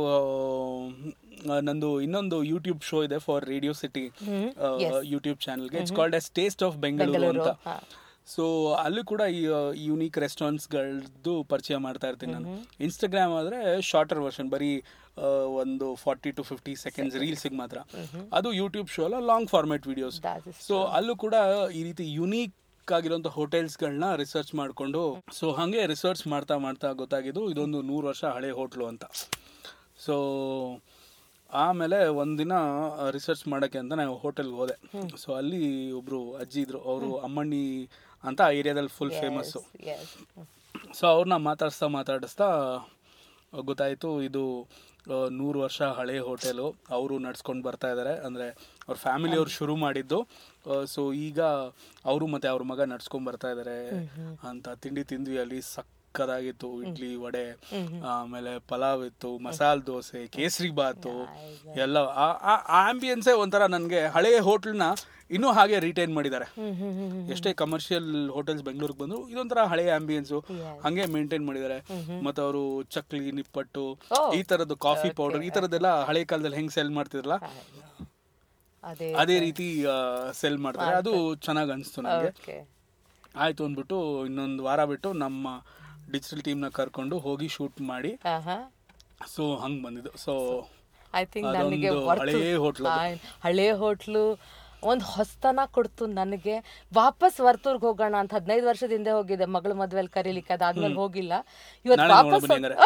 ಆ, ನಂದು ಇನ್ನೊಂದು ಯೂಟ್ಯೂಬ್ ಶೋ ಇದೆ ಫಾರ್ ರೇಡಿಯೋ ಸಿಟಿ ಯೂಟ್ಯೂಬ್ ಚಾನಲ್ಗೆ it's called as taste of Bengaluru ಅಂತ ಹಾ. ಸೊ ಅಲ್ಲಿ ಕೂಡ ಈ ಯೂನಿಕ್ ರೆಸ್ಟೋರೆಂಟ್ಸ್ಗಳದ್ದು ಪರಿಚಯ ಮಾಡ್ತಾ ಇರ್ತೀನಿ ನಾನು ಇನ್ಸ್ಟಾಗ್ರಾಮ್ ಆದರೆ ಶಾರ್ಟರ್ ವರ್ಷನ್ ಬರೀ ಆ, ಒಂದು ಫಾರ್ಟಿ ಟು ಫಿಫ್ಟಿ ಸೆಕೆಂಡ್ಸ್ ರೀಲ್ಸಿಗೆ ಮಾತ್ರ ಅದು ಯೂಟ್ಯೂಬ್ ಶೋ ಅಲ್ಲ long format videos That is so ಅಲ್ಲೂ ಕೂಡ ಈ ರೀತಿ ಯುನೀಕ್ ಆಗಿರುವಂಥ ಹೋಟೆಲ್ಸ್ಗಳನ್ನ ರಿಸರ್ಚ್ ಮಾಡಿಕೊಂಡು ಸೊ ಹಾಗೆ ರಿಸರ್ಚ್ ಮಾಡ್ತಾ ಮಾಡ್ತಾ ಗೊತ್ತಾಗಿದ್ದು ಇದೊಂದು ನೂರು ವರ್ಷ ಹಳೆ ಹೋಟ್ಲು ಅಂತ ಸೊ ಆಮೇಲೆ ಒಂದಿನ ರಿಸರ್ಚ್ ಮಾಡೋಕ್ಕೆ ಅಂತ ನಾನು ಹೋಟೆಲ್ಗೆ ಹೋದೆ ಸೊ ಅಲ್ಲಿ ಒಬ್ರು ಅಜ್ಜಿ ಇದ್ರು ಅವರು ಅಮ್ಮಣ್ಣಿ ಅಂತ ಆ ಏರಿಯಾದಲ್ಲಿ ಫುಲ್ ಫೇಮಸ್ಸು Yes. ಸೊ ಅವ್ರನ್ನ ಮಾತಾಡಿಸ್ತಾ ಮಾತಾಡಿಸ್ತಾ ಗೊತ್ತಾಯಿತು ಇದು ಆ, ನೂರು ವರ್ಷ ಹಳೆ ಹೋಟೆಲು ಅವರು ನಡ್ಸ್ಕೊಂಡು ಬರ್ತಾ ಇದ್ದಾರೆ ಅಂದರೆ ಅವ್ರ ಫ್ಯಾಮಿಲಿ ಅವ್ರು ಶುರು ಮಾಡಿದ್ದು ಸೊ ಈಗ ಅವರು ಮತ್ತೆ ಅವ್ರ ಮಗ ನಡ್ಸ್ಕೊಂಡ್ ಬರ್ತಾ ಇದ್ದಾರೆ ಅಂತ ತಿಂಡಿ ತಿಂದ್ವಿ ಅಲ್ಲಿ ಸಕ್ಕದಾಗಿತ್ತು ಇಡ್ಲಿ ವಡೆ ಆಮೇಲೆ ಪಲಾವ್ ಇತ್ತು ಮಸಾಲ ದೋಸೆ ಕೇಸರಿ ಬಾತು ಎಲ್ಲ ಆ ಆಂಬಿಯನ್ಸೇ ಒಂಥರ ನನಗೆ ಹಳೆ ಹೋಟ್ಲ್ನ ಇನ್ನೂ ಹಾಗೆ ರಿಟೈನ್ ಮಾಡಿದ್ದಾರೆ ಹ್ಮ್ ಹ್ಮ್ ಹ್ಮ್ ಹ್ಮ್. ಎಷ್ಟೇ ಕಮರ್ಷಿಯಲ್ ಹೋಟೆಲ್ಸ್ ಬೆಂಗಳೂರಿಗೆ ಬಂದ್ರು ಇದೊಂಥರ ಹಳೆ ಆಂಬಿಯನ್ಸು ಹಂಗೆ ಮೇಂಟೈನ್ ಮಾಡಿದ್ದಾರೆ ಮತ್ತೆ ಅವರು ಚಕ್ಲಿ ನಿಪ್ಪಟ್ಟು Oh. ಈ ತರದ್ದು ಕಾಫಿ ಪೌಡರ್ ಈ ತರದ್ದೆಲ್ಲ ಹಳೆ ಕಾಲದಲ್ಲಿ ಹೆಂಗ್ ಸೆಲ್ ಮಾಡ್ತಿದ್ರಲ್ಲ ಅದೇ ಅದೇ ರೀತಿ ಸೆಲ್ ಮಾಡ್ತಾರೆ ಅದು ಚೆನ್ನಾಗಿ ಅನಿಸ್ತು ನನಗೆ ಓಕೆ ಆಯ್ತು ಅಂದ್ಬಿಟ್ಟು ಇನ್ನೊಂದು ವಾರ ಬಿಟ್ಟು ನಮ್ಮ ಡಿಜಿಟಲ್ ಟೀಮ್ನ ಕರ್ಕೊಂಡು ಹೋಗಿ ಶೂಟ್ ಮಾಡಿ ಆಹಾ ಸೊ ಹಂಗೆ ಬಂದಿದ್ದು ಸೊ ಐ ಥಿಂಕ್ ಅದೊಂದು ನನಗೆ ಹಳೇ ಹೋಟ್ಲು ಅದು. ಹಳೆ ಹೋಟ್ಲು ಒಂದು ಹೊಸ್ತನ ಕೊಡ್ತು ನನಗೆ ವಾಪಸ್ ವರ್ತೂರ್ಗೆ ಹೋಗೋಣ ಅಂತ ಹದಿನೈದು ವರ್ಷದ ಹಿಂದೆ ಹೋಗಿದ್ದೆ ಮಗಳ ಮದ್ವೆಲಿ ಕರೀಲಿಕ್ಕೆ ಅದಾದ್ಮೇಲೆ ಹೋಗಿಲ್ಲ ಇವತ್ತು ನಾಳೆ ವಾಪಸ್ ನೋಡ್ಬನ್ನಿ ಅಂದ್ರೆ.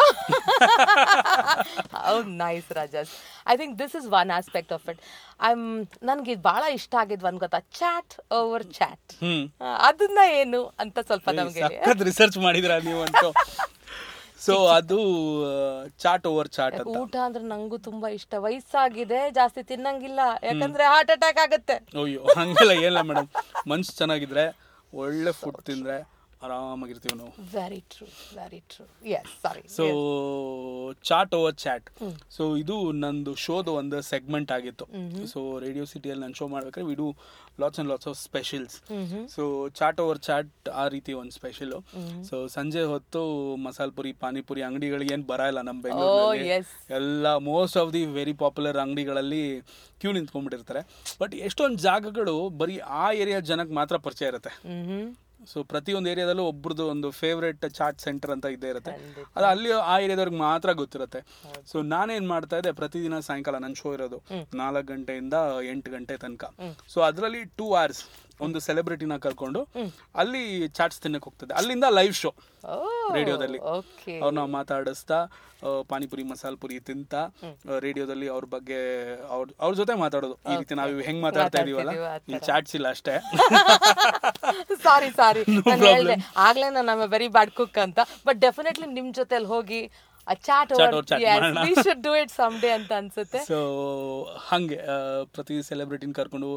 ಹೌದು nice Rajas I think this is one aspect of it I'm ನನಗೆ ಇದು ಭಾಳ ಇಷ್ಟ ಆಗಿದ್ ಒಂದು ಗೊತ್ತಾ ಚಾಟ್ ಓವರ್ ಚಾಟ್ ಹ್ಮ್ ಅದನ್ನ ಏನು ಅಂತ ಸ್ವಲ್ಪ ನಮಗೆ ಸಖತ್ ರಿಸರ್ಚ್ ಮಾಡಿದ್ರ ನೀವು ಅಂತೂ ಸೊ ಅದು ಚಾಟ್ ಓವರ್ ಚಾಟ್ ಅಂತ ಊಟ ಅಂದ್ರೆ ನಂಗೂ ತುಂಬಾ ಇಷ್ಟ ವಯಸ್ಸಾಗಿದೆ ಜಾಸ್ತಿ ತಿನ್ನಂಗಿಲ್ಲ ಯಾಕಂದ್ರೆ ಹಾರ್ಟ್ ಅಟ್ಯಾಕ್ ಆಗುತ್ತೆ ಅಯ್ಯೋ ಹಂಗೆಲ್ಲ ಏನಿಲ್ಲ ಮೇಡಮ್ ಮನ್ಸು ಚೆನ್ನಾಗಿದ್ರೆ ಒಳ್ಳೆ ಫುಡ್ ತಿಂದ್ರೆ ಆರಾಮಾಗಿರ್ತೀವಿ ನಾವು very true very true yes sorry so chat over chat so ಇದು ನಂದು ಶೋದ ಒಂದು ಸೆಗ್ಮೆಂಟ್ ಆಗಿತ್ತು ಸೊ ರೇಡಿಯೋ ಸಿಟಿಯಲ್ಲಿ ನಾನು ಶೋ ಮಾಡ್ಬೇಕಾದ್ರೆ we do lots and lots of specials so chat over chat ಆ ರೀತಿ ಒಂದು ಸ್ಪೆಷಲ್ ಸೊ ಸಂಜೆ ಹೊತ್ತು ಮಸಾಲ ಪುರಿ ಪಾನಿಪುರಿ ಅಂಗಡಿಗಳಿಗೆ ಏನು ಬರಲ್ಲ ನಮ್ಮ ಬೆಂಗಳೂರಲ್ಲಿ yes. ಎಲ್ಲ most of the very popular ಅಂಗಡಿಗಳಲ್ಲಿ ಕ್ಯೂ ನಿಂತ್ಕೊಂಡ್ಬಿಟ್ಟಿರ್ತಾರೆ ಬಟ್ ಎಷ್ಟೊಂದು ಜಾಗಗಳು ಬರೀ ಆ ಏರಿಯಾ ಜನಕ್ಕೆ ಮಾತ್ರ ಪರಿಚಯ ಇರುತ್ತೆ ಹ್ಮ್ ಸೊ ಪ್ರತಿಯೊಂದು ಏರಿಯಾದಲ್ಲೂ ಒಬ್ರದ್ದು ಒಂದು ಫೇವ್ರೆಟ್ ಚಾಟ್ ಸೆಂಟರ್ ಅಂತ ಇದ್ದೇ ಇರುತ್ತೆ ಅದು ಅಲ್ಲಿ ಆ ಏರಿಯಾದವ್ರಿಗೆ ಮಾತ್ರ ಗೊತ್ತಿರುತ್ತೆ ಸೊ ನಾನೇನ್ ಮಾಡ್ತಾ ಇದ್ದೆ ಪ್ರತಿದಿನ ಸಾಯಂಕಾಲ ನನ್ನ ಶೋ ಇರೋದು ನಾಲ್ಕು ಗಂಟೆಯಿಂದ ಎಂಟು ಗಂಟೆ ತನಕ ಸೊ ಅದರಲ್ಲಿ ಟೂ ಅವರ್ಸ್ ಒಂದು ಸೆಲೆಬ್ರಿಟಿನ ಕರ್ಕೊಂಡು ಅಲ್ಲಿ ಚಾಟ್ಸ್ ತಿನ್ನಕ್ಕೆ ಹೋಗ್ತದೆ ಅಲ್ಲಿಂದ ಲೈವ್ ಶೋ ರೇಡಿಯೋದಲ್ಲಿ ಓಕೆ ಅವ್ರನ್ನ ಮಾತಾಡಿಸ್ತಾ ಆ, ಪಾನಿಪುರಿ ಮಸಾಲ ಪುರಿ ತಿಂತ ರೇಡಿಯೋದಲ್ಲಿ ಅವ್ರ ಬಗ್ಗೆ ಅವ್ರ ಅವ್ರ ಜೊತೆ ಮಾತಾಡೋದು ಈ ರೀತಿ ನಾವು ಹೆಂಗ್ ಮಾತಾಡ್ತಾ ಇದೀವಲ್ಲ ಮಾತಾಡ್ತಿದೀವಿ, ಆ ಇಲ್ಲಿ ಚಾಟ್ಸ್ ಇಲ್ಲ ಅಷ್ಟೇ ಸಾರಿ ಸಾರಿ ನಾನು problem. ಹೇಳ್ದೆ ಆಗ್ಲೇ ನಾನು ವೆರಿ ಬ್ಯಾಡ್ ಕುಕ್ ಅಂತ ಬಟ್ ಡೆಫಿನೆಟ್ಲಿ ನಿಮ್ ಜೊತೆಲಿ ಹೋಗಿ ಚಾಟ್ Chat over chat ಮಾಡೋಣ. We should do it some day ಅಂತ ಅನ್ಸುತ್ತೆ ಸೊ ಹಂಗೆ ಆ, ಪ್ರತಿ ಸೆಲೆಬ್ರಿಟಿನ ಕರ್ಕೊಂಡು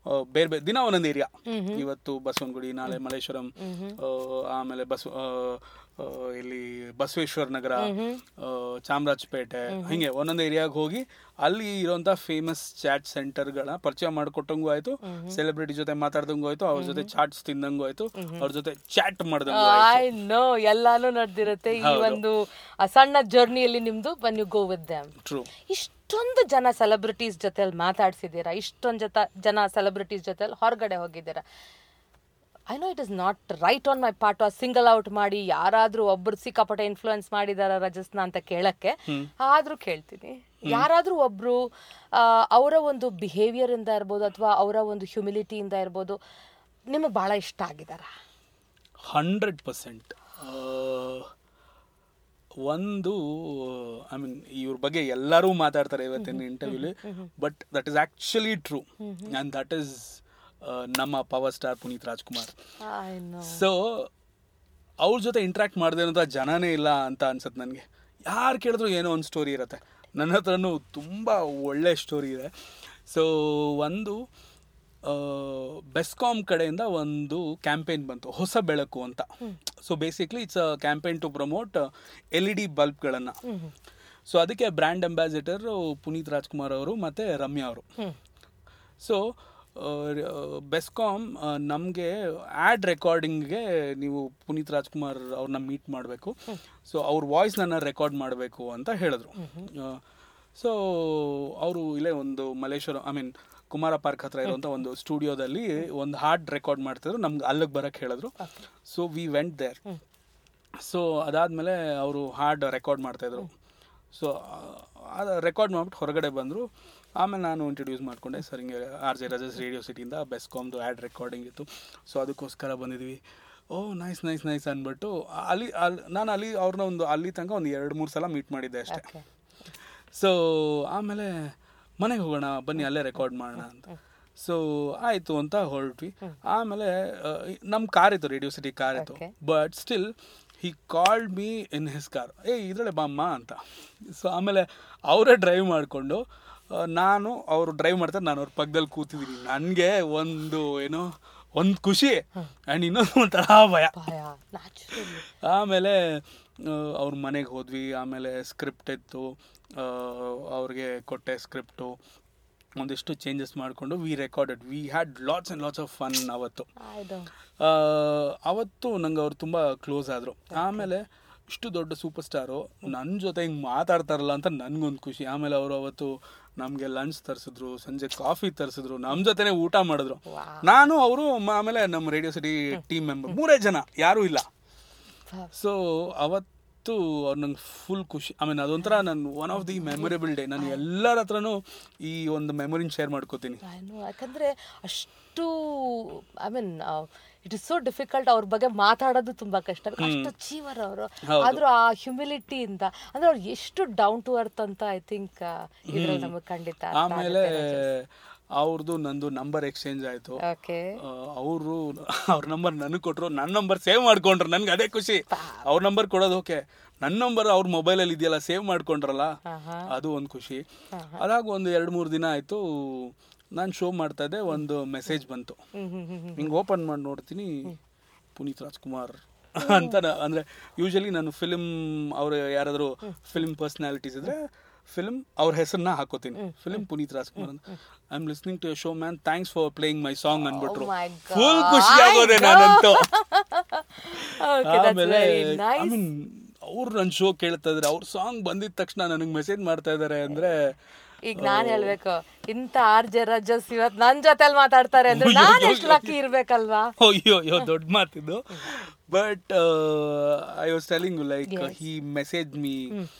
ಬೇರೆ ಬೇರೆ ದಿನ ಒಂದೊಂದು ಏರಿಯಾ ಇವತ್ತು ಬಸವನಗುಡಿ ನಾಳೆ ಮಲ್ಲೇಶ್ವರಂ ಆ, ಆಮೇಲೆ ಬಸವ ಆ, ಆ, ಇಲ್ಲಿ ಬಸವೇಶ್ವರ ನಗರ ಆ, ಚಾಮರಾಜಪೇಟೆ ಹಿಂಗೆ ಒಂದೊಂದು ಏರಿಯಾಗೆ ಹೋಗಿ ಅಲ್ಲಿ ಇರುವಂತ ಫೇಮಸ್ ಚಾಟ್ ಸೆಂಟರ್ಗಳ ಪರಿಚಯ ಮಾಡಿಕೊಟ್ಟಂಗೂ ಆಯ್ತು ಸೆಲೆಬ್ರಿಟಿ ಜೊತೆ ಮಾತಾಡ್ದಂಗೂ ಆಯ್ತು ಅವ್ರ ಜೊತೆ ಚಾಟ್ಸ್ ತಿಂದಂಗೂ ಆಯ್ತು ಅವ್ರ ಜೊತೆ ಚಾಟ್ ಮಾಡ್ದಂಗೂ ಆಯ್ತು ಐ ನೋ ಎಲ್ಲಾನು ನಡೆದಿರುತ್ತೆ ಈ ಒಂದು ಆ ಸಣ್ಣ ಜರ್ನಿಯಲ್ಲಿ ನಿಮ್ದು when you go with them through ಇಷ್ಟೊಂದು ಜನ ಸೆಲೆಬ್ರಿಟೀಸ್ ಜೊತೆಲಿ ಮಾತಾಡ್ಸಿದ್ದೀರಾ ಇಷ್ಟೊಂದು ಜೊತೆ ಜನ ಸೆಲೆಬ್ರಿಟೀಸ್ ಜೊತೆಲಿ ಹೊರಗಡೆ ಹೋಗಿದ್ದೀರಾ I know it is not right on my part single out ಮಾಡಿ ಯಾರಾದ್ರೂ ಒಬ್ರು ಸಿಕ್ಕಾಪಟ್ಟೆ ಇನ್ಫ್ಲುಯೆನ್ಸ್ ಮಾಡಿದಾರ ರಜಸ್ನ ಅಂತ ಕೇಳಕ್ಕೆ ಆದ್ರೂ ಕೇಳ್ತೀನಿ ಯಾರಾದ್ರೂ ಒಬ್ರು ಆ, ಅವರ ಒಂದು ಬಿಹೇವಿಯರ್ ಇಂದ ಇರ್ಬೋದು ಅಥವಾ ಅವರ ಒಂದು ಹ್ಯುಮಿಲಿಟಿಯಿಂದ ಇರ್ಬೋದು ನಿಮಗೆ ಬಹಳ ಇಷ್ಟ ಆಗಿದಾರ ಹಂಡ್ರೆಡ್ ಪರ್ಸೆಂಟ್ ಒಂದು ಐ ಮೀನ್ ಇವ್ರ ಬಗ್ಗೆ ಎಲ್ಲರೂ ಮಾತಾಡ್ತಾರೆ ಇವತ್ತಿನ ಇಂಟರ್ವ್ಯೂಲಿ but that is actually true and that is ನಮ್ಮ power star Puneeth Rajkumar I know so ಅವ್ರ ಜೊತೆ ಇಂಟ್ರ್ಯಾಕ್ಟ್ ಮಾಡದೆ ಅಂತ ಜನನೇ ಇಲ್ಲ ಅಂತ ಅನ್ಸುತ್ತೆ ನನಗೆ ಯಾರು ಕೇಳಿದ್ರು ಏನೋ ಒಂದು ಸ್ಟೋರಿ ಇರುತ್ತೆ ನನ್ನ ಹತ್ರನೂ ತುಂಬ ಒಳ್ಳೆ ಸ್ಟೋರಿ ಇದೆ ಸೊ ಒಂದು ಬೆಸ್ಕಾಮ್ ಕಡೆಯಿಂದ ಒಂದು ಕ್ಯಾಂಪೇನ್ ಬಂತು ಹೊಸ ಬೆಳಕು ಅಂತ so basically it's a campaign to promote L E D ಬಲ್ಬ್ಗಳನ್ನು ಸೊ ಅದಕ್ಕೆ ಬ್ರ್ಯಾಂಡ್ ಅಂಬಾಸಿಡರ್ ಪುನೀತ್ ರಾಜ್ಕುಮಾರ್ ಅವರು ಮತ್ತು ರಮ್ಯಾ ಅವರು ಸೊ ಬೆಸ್ಕಾಮ್ ನಮಗೆ ಆ್ಯಡ್ ರೆಕಾರ್ಡಿಂಗ್ಗೆ ನೀವು ಪುನೀತ್ ರಾಜ್ಕುಮಾರ್ ಅವ್ರನ್ನ ಮೀಟ್ ಮಾಡಬೇಕು ಸೊ ಅವ್ರ ವಾಯ್ಸ್ನ ರೆಕಾರ್ಡ್ ಮಾಡಬೇಕು ಅಂತ ಹೇಳಿದ್ರು ಸೊ ಅವರು ಇಲ್ಲೇ ಒಂದು Malleshwara I mean Kumara park ಹತ್ರ ಇರುವಂಥ ಒಂದು ಸ್ಟುಡಿಯೋದಲ್ಲಿ ಒಂದು ಹಾಡ್ ರೆಕಾರ್ಡ್ ಮಾಡ್ತಿದ್ರು ನಮ್ಗೆ ಅಲ್ಲಿಗೆ ಬರೋಕ್ಕೆ ಹೇಳಿದ್ರು so we went there so ಅದಾದಮೇಲೆ ಅವರು ಹಾಡ್ ರೆಕಾರ್ಡ್ ಮಾಡ್ತಾಯಿದ್ರು ಸೊ ಅದು ರೆಕಾರ್ಡ್ ಮಾಡ್ಬಿಟ್ಟು ಹೊರಗಡೆ ಬಂದರು ಆಮೇಲೆ ನಾನು ಇಂಟ್ರೊಡ್ಯೂಸ್ ಮಾಡಿಕೊಂಡೆ ಸರ್ ಹಿಂಗೆ ಆರ್ ಜೆ ರಜಸ್ ರೇಡಿಯೋ ಸಿಟಿಯಿಂದ ಬೆಸ್ಕಾಮ್ದು ಆ್ಯಡ್ ರೆಕಾರ್ಡಿಂಗ್ ಇತ್ತು ಸೊ ಅದಕ್ಕೋಸ್ಕರ ಬಂದಿದ್ವಿ ಓ ನೈಸ್ ನೈಸ್ ನೈಸ್ ಅಂದ್ಬಿಟ್ಟು ಅಲ್ಲಿ ಅಲ್ಲಿ ನಾನು ಅಲ್ಲಿ ಅವ್ರನ್ನ ಒಂದು ಅಲ್ಲಿ ತನಕ ಒಂದು ಎರಡು ಮೂರು ಸಲ ಮೀಟ್ ಮಾಡಿದ್ದೆ ಅಷ್ಟೇ Okay. ಸೊ ಆಮೇಲೆ ಮನೆಗೆ ಹೋಗೋಣ ಬನ್ನಿ ಅಲ್ಲೇ ರೆಕಾರ್ಡ್ ಮಾಡೋಣ ಅಂತ ಸೊ ಆಯಿತು ಅಂತ ಹೊರಟ್ವಿ ಆಮೇಲೆ ನಮ್ಮ ಕಾರ್ ಇತ್ತು ರೇಡಿಯೋ ಸಿಟಿ ಕಾರ್ ಇತ್ತು Okay. But still he called me in his car ಏ ಇದ್ರಳೆ ಬಾಮ್ಮ ಅಂತ ಸೊ ಆಮೇಲೆ ಅವರೇ ಡ್ರೈವ್ ಮಾಡಿಕೊಂಡು ನಾನು ಅವರು ಡ್ರೈವ್ ಮಾಡ್ತಾರೆ ನಾನು ಅವ್ರ ಪಕ್ಕದಲ್ಲಿ ಕೂತಿದ್ದೀನಿ ನನಗೆ ಒಂದು ಏನೋ ಒಂದು ಖುಷಿ ಆ್ಯಂಡ್ ಇನ್ನೊಂದು ಒಂಥರ ಭಯ ಭಯ ನ್ಯಾಚುರಲಿ ಆಮೇಲೆ ಅವ್ರ ಮನೆಗೆ ಹೋದ್ವಿ ಆಮೇಲೆ ಸ್ಕ್ರಿಪ್ಟ್ ಇತ್ತು ಆ, ಅವ್ರಿಗೆ ಕೊಟ್ಟೆ ಸ್ಕ್ರಿಪ್ಟು ಒಂದಿಷ್ಟು ಚೇಂಜಸ್ ಮಾಡಿಕೊಂಡು we recorded we had lots and lots of fun ಅವತ್ತು ಆಯ್ತು ಆ, ಅವತ್ತು ನಂಗೆ ಅವ್ರು ತುಂಬ ಕ್ಲೋಸ್ ಆದರು ಆಮೇಲೆ ಇಷ್ಟು ದೊಡ್ಡ ಸೂಪರ್ ಸ್ಟಾರು ನನ್ನ ಜೊತೆ ಹಿಂಗೆ ಮಾತಾಡ್ತಾರಲ್ಲ ಅಂತ ನನಗೊಂದು ಖುಷಿ ಆಮೇಲೆ ಅವರು ಅವತ್ತು ನಮಗೆ ಲಂಚ್ ತರಿಸಿದ್ರು ಸಂಜೆ ಕಾಫಿ ತರಿಸಿದ್ರು ನಮ್ಮ ಜೊತೆನೇ ಊಟ ಮಾಡಿದ್ರು ನಾನು ಅವರು ಆಮೇಲೆ ನಮ್ಮ ರೇಡಿಯೋ ಸಿಟಿ ಟೀಮ್ ಮೆಂಬರ್ ಮೂರೇ ಜನ ಯಾರೂ ಇಲ್ಲ ಸೊ ಅವತ್ತು ಅವ್ರು ನಂಗೆ ಫುಲ್ ಖುಷಿ ಐ ಮೀನ್ ಅದೊಂಥರ ನಾನು one of the memorable day ನಾನು ಎಲ್ಲರ ಹತ್ರನೂ ಈ ಒಂದು ಮೆಮೊರಿನ ಶೇರ್ ಮಾಡ್ಕೋತೀನಿ ನಾನು ಯಾಕಂದ್ರೆ ಅಷ್ಟು I mean it is so difficult ಅವ್ರ ಬಗ್ಗೆ ಮಾತಾಡೋದು ತುಂಬಾ ಕಷ್ಟ ಅಷ್ಟು ಚೀವರ್ ಅವರು ಹೌದು. ಆದ್ರೂ ಆ ಹ್ಯುಮಿಲಿಟಿಯಿಂದ ಅಂದ್ರೆ ಅವ್ರು ಎಷ್ಟು ಡೌನ್ ಟು ಅರ್ತ್ ಅಂತ ಐ ಥಿಂಕ್ ಇದ್ರಲ್ಲಿ ನಮಗೆ ಖಂಡಿತ ಆಮೇಲೆ ಅವ್ರದ್ದು ನಂದು ನಂಬರ್ ಎಕ್ಸ್ಚೇಂಜ್ ಆಯಿತು ಓಕೆ ಅವರು ಅವ್ರ ನಂಬರ್ ನನಗೆ ಕೊಟ್ಟರು ನನ್ನ ನಂಬರ್ ಸೇವ್ ಮಾಡ್ಕೊಂಡ್ರು ನನ್ಗೆ ಅದೇ ಖುಷಿ ಅವ್ರ ನಂಬರ್ ಕೊಡೋದು ಓಕೆ ನನ್ನ ನಂಬರ್ ಅವ್ರ ಮೊಬೈಲಲ್ಲಿ ಇದೆಯಲ್ಲ ಸೇವ್ ಮಾಡ್ಕೊಂಡ್ರಲ್ಲ ಅದು ಒಂದು ಖುಷಿ ಅದಾಗ ಒಂದು ಎರಡು ಮೂರು ದಿನ ಆಯಿತು ನಾನು ಶೋ ಮಾಡ್ತಾ ಇದ್ದೆ ಒಂದು ಮೆಸೇಜ್ ಬಂತು ಹ್ಮ್ ಹ್ಮ್ ಹ್ಮ್ ಹ್ಮ್. ಹಿಂಗೆ ಓಪನ್ ಮಾಡಿ ನೋಡ್ತೀನಿ ಪುನೀತ್ ರಾಜ್ಕುಮಾರ್ ಅಂತ ನ- ಅಂದ್ರೆ ಯೂಶಲಿ ನಾನು ಫಿಲ್ಮ್ ಅವ್ರ ಯಾರಾದರೂ ಫಿಲ್ಮ್ ಪರ್ಸ್ನಾಲಿಟೀಸ್ ಇದ್ರೆ ಫಿಲ್ಮ್ ಅವ್ರ ಹೆಸರನ್ನ ಹಾಕೋತೀನಿ ಫಿಲ್ಮ್ ಪುನೀತ್ ರಾಜ್ಕುಮಾರ್ ಅಂತ I am listening to show man thanks for playing my song ಅಂದ್ಬಿಟ್ರು Oh my ಫುಲ್ God. ಖುಷಿ ಆಗೋದೆ ನಾನಂತೂ Okay, that's ಆಮೇಲೆ very ಐ nice. ಮೀನ್ ಅವ್ರು ನನ್ನ ಶೋ ಕೇಳ್ತಾ ಇದಾರೆ ಅವ್ರ ಸಾಂಗ್ ಬಂದಿದ ತಕ್ಷಣ ನನಗೆ ಮೆಸೇಜ್ ಮಾಡ್ತಾ ಇದಾರೆ ಅಂದ್ರೆ ಈಗ ನಾನ್ ಹೇಳ್ಬೇಕು ಇಂತ ಆರ್ ಜೆ ರಜಸ್ ಇವತ್ ನನ್ ಜೊತೆಲ್ ಮಾತಾಡ್ತಾರೆ ಅಂದ್ರೆ ನಾನ್ ಎಷ್ಟು ಲಕ್ಕಿ ಇರ್ಬೇಕಲ್ವಾ ಅಯ್ಯೋ ಅಯ್ಯೋ ದೊಡ್ಡ ಮಾತಿದ್ದು but I was telling like he message me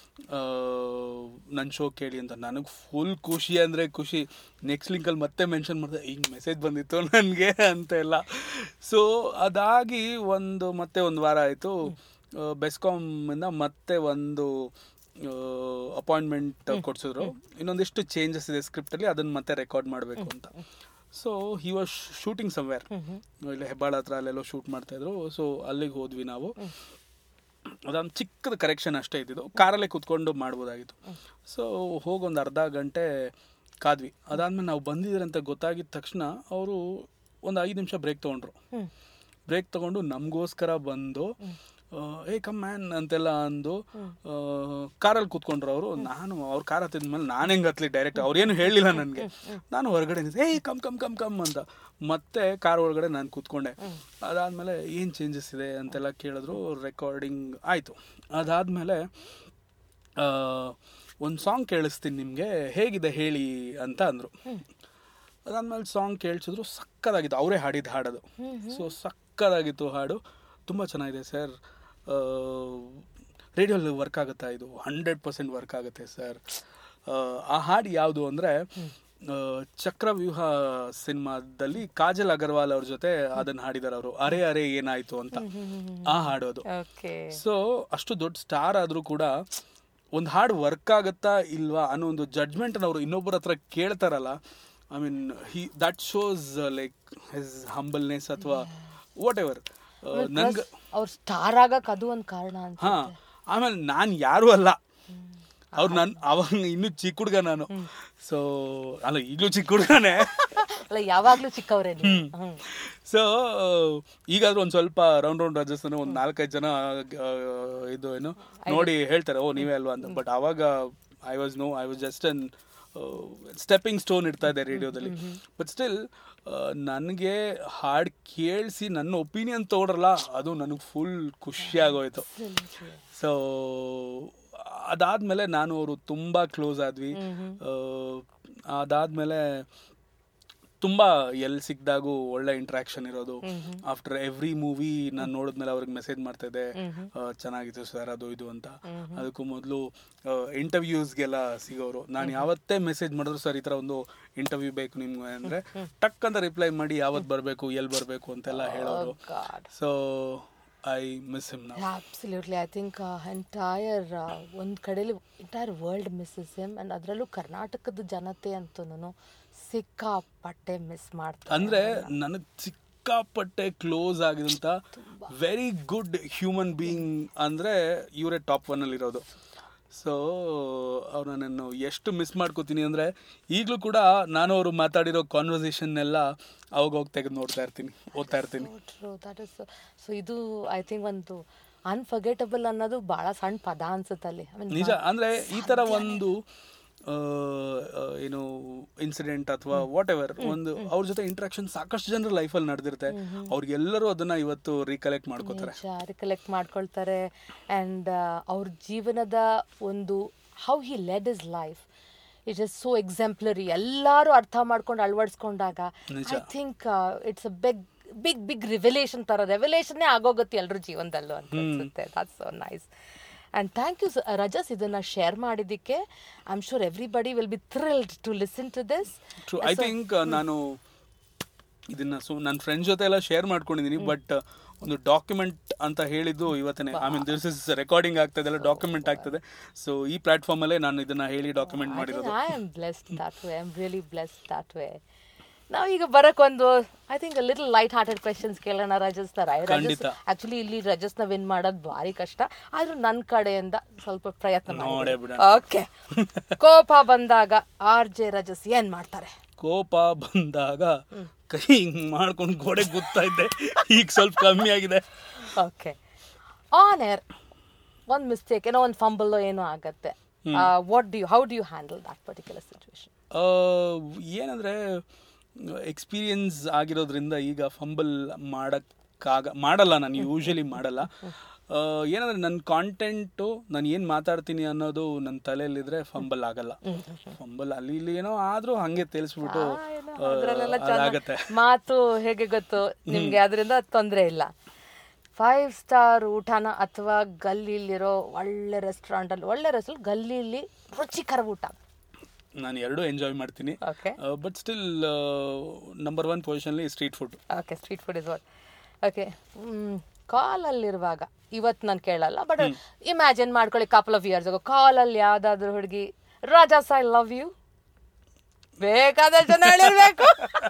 ನನ್ನ ಶೋ ಕೇಳಿ ಅಂತ ನನಗೆ ಫುಲ್ ಖುಷಿ ಅಂದರೆ ಖುಷಿ ನೆಕ್ಸ್ಟ್ ಲಿಂಕಲ್ಲಿ ಮತ್ತೆ ಮೆನ್ಷನ್ ಮಾಡಿದೆ ಹಿಂಗೆ ಮೆಸೇಜ್ ಬಂದಿತ್ತು ನನಗೆ ಅಂತ ಎಲ್ಲ ಸೊ ಅದಾಗಿ ಒಂದು ಮತ್ತೆ ಒಂದು ವಾರ ಆಯಿತು ಬೆಸ್ಕಾಮಿಂದ ಮತ್ತೆ ಒಂದು ಅಪಾಯಿಂಟ್ಮೆಂಟ್ ಕೊಡ್ಸಿದ್ರು ಇನ್ನೊಂದಿಷ್ಟು ಚೇಂಜಸ್ ಇದೆ ಸ್ಕ್ರಿಪ್ಟಲ್ಲಿ ಅದನ್ನು ಮತ್ತೆ ರೆಕಾರ್ಡ್ ಮಾಡಬೇಕು ಅಂತ so he was shooting somewhere ಇಲ್ಲಿ ಹೆಬ್ಬಾಳ ಹತ್ರ ಅಲ್ಲೆಲ್ಲೋ ಶೂಟ್ ಮಾಡ್ತಾ ಇದ್ರು ಸೊ ಅಲ್ಲಿಗೆ ಹೋದ್ವಿ ನಾವು ಅದೊಂದು ಚಿಕ್ಕದ ಕರೆಕ್ಷನ್ ಅಷ್ಟೇ ಇದ್ದಿದ್ದು ಕಾರಲ್ಲೇ ಕುತ್ಕೊಂಡು ಮಾಡ್ಬೋದಾಗಿತ್ತು ಸೊ ಹೋಗೊಂದು ಅರ್ಧ ಗಂಟೆ ಕಾದ್ವಿ ಅದಾದ್ಮೇಲೆ ನಾವು ಬಂದಿದ್ದೀರಿ ಅಂತ ಗೊತ್ತಾಗಿದ ತಕ್ಷಣ ಅವರು ಒಂದು ಐದು ನಿಮಿಷ ಬ್ರೇಕ್ ತೊಗೊಂಡ್ರು ಹ್ಮ್ ಬ್ರೇಕ್ ತಗೊಂಡು ನಮಗೋಸ್ಕರ ಬಂದು ಆ, ಏ ಕಮ್ ಮ್ಯಾನ್ ಅಂತೆಲ್ಲ ಅಂದು ಕಾರಲ್ಲಿ ಕೂತ್ಕೊಂಡ್ರು ಅವರು ನಾನು ಅವ್ರ ಕಾರ್ ಹತ್ತಿದ್ಮೇಲೆ ನಾನು ಹೆಂಗೆ ಹತ್ಲಿ ಡೈರೆಕ್ಟ್ ಅವ್ರೇನು ಹೇಳಿಲ್ಲ ನನಗೆ ನಾನು ಹೊರಗಡೆ ನಿಂತೆ, ಏಯ್ ಕಮ್ ಕಮ್ ಕಮ್ ಕಮ್ ಅಂತ ಮತ್ತೆ ಕಾರ್ ಒಳಗಡೆ ನಾನು ಕೂತ್ಕೊಂಡೆ ಅದಾದಮೇಲೆ ಏನು ಚೇಂಜಸ್ ಇದೆ ಅಂತೆಲ್ಲ ಕೇಳಿದ್ರು ರೆಕಾರ್ಡಿಂಗ್ ಆಯಿತು ಅದಾದಮೇಲೆ ಒಂದು ಸಾಂಗ್ ಕೇಳಿಸ್ತೀನಿ ನಿಮಗೆ ಹೇಗಿದೆ ಹೇಳಿ ಅಂತ ಅಂದರು ಅದಾದ್ಮೇಲೆ ಸಾಂಗ್ ಕೇಳಿಸಿದ್ರು ಸಕ್ಕದಾಗಿತ್ತು ಅವರೇ ಹಾಡಿದ ಹಾಡೋದು ಸೊ ಸಕ್ಕದಾಗಿತ್ತು ಹಾಡು ತುಂಬ ಚೆನ್ನಾಗಿದೆ ಸರ್ ರೇಡಿಯೋಲ್ಲಿ ವರ್ಕ್ ಆಗುತ್ತಾ ಇದು ಹಂಡ್ರೆಡ್ ಪರ್ಸೆಂಟ್ ವರ್ಕ್ ಆಗುತ್ತೆ ಸರ್ ಆ ಹಾಡು ಯಾವುದು ಅಂದರೆ ಚಕ್ರವ್ಯೂಹ ಸಿನಿಮಾದಲ್ಲಿ ಕಾಜಲ್ ಅಗರ್ವಾಲ್ ಅವ್ರ ಜೊತೆ ಅದನ್ನು ಹಾಡಿದಾರೆ ಅವರು ಅರೆ ಅರೆ ಏನಾಯ್ತು ಅಂತ ಆ ಹಾಡು ಅದು ಓಕೆ ಸೊ ಅಷ್ಟು ದೊಡ್ಡ ಸ್ಟಾರ್ ಆದರೂ ಕೂಡ ಒಂದು ಹಾಡು ವರ್ಕ್ ಆಗುತ್ತಾ ಇಲ್ವಾ ಅನ್ನೋ ಒಂದು ಜಡ್ಜ್ಮೆಂಟ್ ಅವರು ಇನ್ನೊಬ್ಬರ ಹತ್ರ ಕೇಳ್ತಾರಲ್ಲ I mean he that shows like his humbleness ಅಥವಾ ವಾಟ್ ಎವರ್ ನನ್ಗೆ ಅವ್ರ ಸ್ಟಾರ್ ಆಗಕ್ ಅದು ಒಂದ್ ಕಾರಣ ಅಂತ ಹಾ ಆಮೇಲೆ ನಾನು ಯಾರು ಅಲ್ಲ ಅವ್ರು ನಾನು ಅವಾಗ ಇನ್ನೂ ಚಿಕ್ಕ ಹುಡುಗ ನಾನು ಸೊ ಅಲ್ಲ ಈಗಲೂ ಚಿಕ್ಕ ಹುಡುಗನೇ ಅಲ್ಲ ಯಾವಾಗ್ಲೂ ಚಿಕ್ಕವ್ರೆ ನೀವು. ಹ್ಮ್ ಸೊ ಈಗಾದ್ರೂ ಒಂದು ಸ್ವಲ್ಪ ರೌಂಡ್ ರೌಂಡ್ ರಾಜಸ್ಥಾನ ಒಂದು ನಾಲ್ಕೈದು ಜನ ಆ, ಇದು ಏನು ನೋಡಿ ಹೇಳ್ತಾರೆ ಓ ನೀವೇ ಅಲ್ವಾ ಅಂತ ಬಟ್ ಅವಾಗ I was no I was just an stepping stone ಇರ್ತಾ ಇದೆ ರೇಡಿಯೋದಲ್ಲಿ ಬಟ್ ಸ್ಟಿಲ್ ನನಗೆ ಹಾಡು ಕೇಳಿಸಿ ನನ್ನ ಒಪಿನಿಯನ್ ತಗೊಡ್ರಲ್ಲ ಅದು ನನಗೆ ಫುಲ್ ಖುಷಿ ಆಗೋಯ್ತು ಸೊ ಅದಾದ್ಮೇಲೆ ನಾನು ಅವರು ತುಂಬಾ ಕ್ಲೋಸ್ ಆದ್ವಿ ಆ, ಅದಾದ್ಮೇಲೆ ತುಂಬಾ ಎಲ್ಲಿ ಸಿಕ್ದಾಗೂ ಒಳ್ಳೆ ಇಂಟ್ರಾಕ್ಷನ್ ಇರೋದು ಆಫ್ಟರ್ ಎವ್ರಿ ಮೂವಿ ನಾನು ನೋಡಿದ್ಮೇಲೆ ಅವ್ರಿಗೆ ಮೆಸೇಜ್ ಮಾಡ್ತಾ ಇದ್ದೆ ಆ, ಚೆನ್ನಾಗಿತ್ತು ಸರ್ ಅದು ಇದು ಅಂತ ಅದಕ್ಕೂ ಮೊದಲು ಇಂಟರ್ವ್ಯೂಸ್ಗೆಲ್ಲ ಸಿಗೋರು ನಾನು ಯಾವತ್ತೇ ಮೆಸೇಜ್ ಮಾಡಿದ್ರು ಸರ್ ಈ ಥರ ಒಂದು ಇಂಟರ್ವ್ಯೂ ಬೇಕು ನಿಮ್ಗೆ ಅಂದರೆ ಟಕ್ ಅಂತ ರಿಪ್ಲೈ ಮಾಡಿ ಯಾವತ್ತು ಬರಬೇಕು ಎಲ್ಲಿ ಬರಬೇಕು ಅಂತೆಲ್ಲ ಹೇಳೋರು God. So I miss him ನಾವು ಅಬ್ಸಲ್ಯೂಟ್ಲಿ ಐ ಥಿಂಕ್ ಎಂಟೈರ್ ಒಂದು ಕಡೆಯಲ್ಲಿ entire world misses him and ಅದರಲ್ಲೂ ಕರ್ನಾಟಕದ ಜನತೆ ಅಂತೂ ಸಿಕ್ಕಾಪಟ್ಟೆ ಮಿಸ್ ಮಾಡ್ತಾರೆ ಅಂದ್ರೆ ನನಗೆ ಸಿಕ್ಕಾಪಟ್ಟೆ ಕ್ಲೋಸ್ ಆಗಿದಂತ ವೆರಿ ಗುಡ್ ಹ್ಯೂಮನ್ ಬೀಯಿಂಗ್ ಅಂದ್ರೆ ಇವರೇ ಟಾಪ್ ಒನ್ ಅಲ್ಲಿ ಇರೋದು ಸೊ ಅವ್ರು ನನ್ನನ್ನು ಎಷ್ಟು ಮಿಸ್ ಮಾಡ್ಕೋತೀನಿ ಅಂದ್ರೆ ಈಗಲೂ ಕೂಡ ನಾನು ಅವರು ಮಾತಾಡಿರೋ ಕಾನ್ವರ್ಸೇಷನ್ ಎಲ್ಲ ಅವಾಗ ಹೋಗಿ ತೆಗೆದು ನೋಡ್ತಾ ಇರ್ತೀನಿ ಓದ್ತಾ ಇರ್ತೀನಿ ಟ್ರೂ ದಟ್ ಇಸ್ ಸೊ ಇದು ಐ ಥಿಂಕ್ ಒಂದು ಅನ್ಫರ್ಗೆಟಬಲ್ ಅನ್ನೋದು ಭಾಳ ಸಣ್ಣ ಪದ ಅನ್ಸುತ್ತೆ ಅಲ್ಲಿ ಐ ಮೀನ್ ನಿಜ ಅಂದ್ರೆ ಈ ತರ ಒಂದು ಆ, ಆ, ಏನು ಇನ್ಸಿಡೆಂಟ್ ಅಥವಾ ವಾಟ್ ಎವರ್ ಒಂದು ಅವ್ರ ಜೊತೆ ಇಂಟ್ರಾಕ್ಷನ್ ಸಾಕಷ್ಟು ಜನರ ಲೈಫಲ್ಲಿ ನಡೆದಿರುತ್ತೆ ಅವ್ರಿಗೆಲ್ಲರೂ ಅದನ್ನ ಇವತ್ತು ರೀಕಲೆಕ್ಟ್ ಮಾಡ್ಕೋತಾರೆ ನಿಜ ರಿಕಲೆಕ್ಟ್ ಮಾಡ್ಕೊಳ್ತಾರೆ ಆ್ಯಂಡ್ ಅವ್ರ ಜೀವನದ ಒಂದು how he led his life it is so exemplary ಎಲ್ಲರೂ ಅರ್ಥ ಮಾಡ್ಕೊಂಡು ಅಳವಡಿಸ್ಕೊಂಡಾಗ ನಿಜ. I think it's a big big big revelation ಥರ ರೆವೆಲೇಷನ್ನೇ ಆಗೋಗುತ್ತೆ ಎಲ್ಲರ ಜೀವನದಲ್ಲೂ ಅಂತ ಅನ್ಸುತ್ತೆ that's so nice and thank you Rajas ಇದನ್ನು ಶೇರ್ ಮಾಡಿದ್ದಕ್ಕೆ I am sure everybody will be thrilled to listen to this true I think ನಾನು ಇದನ್ನ ಸೊ ನನ್ನ ಫ್ರೆಂಡ್ಸ್ ಜೊತೆ ಎಲ್ಲ ಶೇರ್ ಮಾಡ್ಕೊಂಡಿದ್ದೀನಿ ಬಟ್ ಒಂದು ಡಾಕ್ಯುಮೆಂಟ್ ಅಂತ ಹೇಳಿದ್ದು ಇವತ್ತನೇ I mean this is recording ಆಗ್ತದೆ ಎಲ್ಲ ಡಾಕ್ಯುಮೆಂಟ್ ಆಗ್ತದೆ ಸೊ ಈ ಪ್ಲಾಟ್ಫಾರ್ಮ್ ಅಲ್ಲೇ ನಾನು ಇದನ್ನ ಹೇಳಿ ಡಾಕ್ಯುಮೆಂಟ್ ಮಾಡಿರೋದು I am blessed that way I am really blessed that way ನಾವು ಈಗ ಬರಕ್ ಒಂದು I think little light hearted questions ಕೇಳೋಣ ರಜಸ್ ತರ ರಜಸ್ ಖಂಡಿತ. ಆಕ್ಚುಲಿ ಇಲ್ಲಿ ರಜಸ್ನ ವಿನ್ ಮಾಡೋದು ಭಾರಿ ಕಷ್ಟ ಆದ್ರೂ ನನ್ನ ಕಡೆಯಿಂದ ಸ್ವಲ್ಪ ಪ್ರಯತ್ನ ನೋಡೇ ಬಿಡೋಣ. ಓಕೆ ಕೋಪ ಬಂದಾಗ ಆರ್ ಜೆ ರಜಸ್ ಏನ್ ಮಾಡ್ತಾರೆ ಕೋಪ ಬಂದಾಗ ಕೈ ಹಿಂಗ್ ಮಾಡ್ಕೊಂಡು ಗೋಡೆ ಗುತ್ತಾ ಇದ್ದೆ ಈಗ ಸ್ವಲ್ಪ ಕಮ್ಮಿ ಆಗಿದೆ ಓಕೆ ಆನ್ ಏರ್ ಒಂದು ಮಿಸ್ಟೇಕ್ ಏನೋ ಒಂದು ಫಂಬಲ್ಲೋ ಏನೋ ಆಗತ್ತೆ what do you how do you handle that particular situation ಆ, ಏನಂದ್ರೆ ಎಕ್ಸ್ಪೀರಿಯನ್ಸ್ ಆಗಿರೋದ್ರಿಂದ ಈಗ ಫಂಬಲ್ ಮಾಡಕ್ಕಾಗ ಮಾಡಲ್ಲ ನಾನು ಯೂಶಲಿ ಮಾಡಲ್ಲ ಆ, ಏನಂದ್ರೆ ನನ್ನ ಕಾಂಟೆಂಟು ನಾನು ಏನು ಮಾತಾಡ್ತೀನಿ ಅನ್ನೋದು ನನ್ನ ತಲೆಯಲ್ಲಿದ್ರೆ ಫಂಬಲ್ ಆಗಲ್ಲ ಫಂಬಲ್ ಅಲ್ಲಿ ಇಲ್ಲಿ ಏನೋ ಆದ್ರೂ ಹಂಗೆ ತಿಳಿಸ್ಬಿಟ್ಟು ಆ, ಅದ್ರಲ್ಲೆಲ್ಲ ಅದಾಗತ್ತೆ ಚೆನ್ನಾಗಿ ಮಾತು ಹೇಗೆ ಗೊತ್ತು ನಿಮ್ಗೆ ಅದರಿಂದ ತೊಂದರೆ ಇಲ್ಲ ಫೈವ್ ಸ್ಟಾರ್ ಊಟನ ಅಥವಾ ಗಲ್ಲಿಲಿರೋ ಒಳ್ಳೆ ರೆಸ್ಟೋರೆಂಟ್ ಅಲ್ಲಿ ಒಳ್ಳೆ ರೆಸ್ಟೋರೆಂಟ್ ಗಲ್ಲಿಲಿ ರುಚಿಕರ ಊಟ ನಾನು ಎರಡೂ ಎಂಜಾಯ್ ಮಾಡ್ತೀನಿ okay but still number one ಪೊಸಿಷನ್ಲಿ street food okay street food is what okay ಕಾಲಲ್ಲಿರುವಾಗ ಇವತ್ತು ನಾನು ಕೇಳಲ್ಲ ಬಟ್ ಇಮ್ಯಾಜಿನ್ ಮಾಡ್ಕೊಳ್ಳಿ ಕಪಲ್ ಆಫ್ ಇಯರ್ಸ್ ಕಾಲಲ್ಲಿ ಯಾವ್ದಾದ್ರು ಹುಡುಗಿ ರಾಜಾಸ್ ಐ ಲವ್ ಯು ಬೇಕಾದ ಜನ ಹೇಳಿರ್ಬೇಕು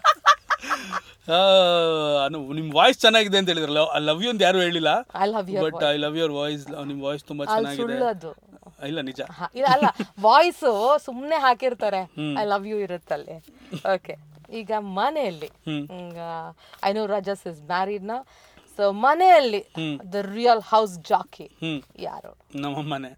ನಿಮ್ಮ ವಾಯ್ಸ್ ಚೆನ್ನಾಗಿದೆ ಅಂತ ಹೇಳಿದ್ರಲ್ಲ ಐ ಲವ್ ಯು ಅಂತ ಯಾರು ಹೇಳಿಲ್ಲ I love you but I love your voice ನಿಮ್ಮ ವಾಯ್ಸ್ ತುಂಬಾ ಅಲ್ಲಿ ಚೆನ್ನಾಗಿದೆ ಸುಳ್ಳು ಅದು ಇಲ್ಲ ನಿಜ ಹ, ಇಲ್ಲ ಅಲ್ಲ ವಾಯ್ಸು ಸುಮ್ಮನೆ ಹಾಕಿರ್ತಾರೆ ಐ ಲವ್ ಯು ಇರುತ್ತಲ್ಲಿ ಓಕೆ ಈಗ ಮನೆಯಲ್ಲಿ I know Rajas is married ನ ಸೊ ಮನೆಯಲ್ಲಿ the real house jockey hmm ಯಾರು ನಮ್ಮಮ್ಮನೆ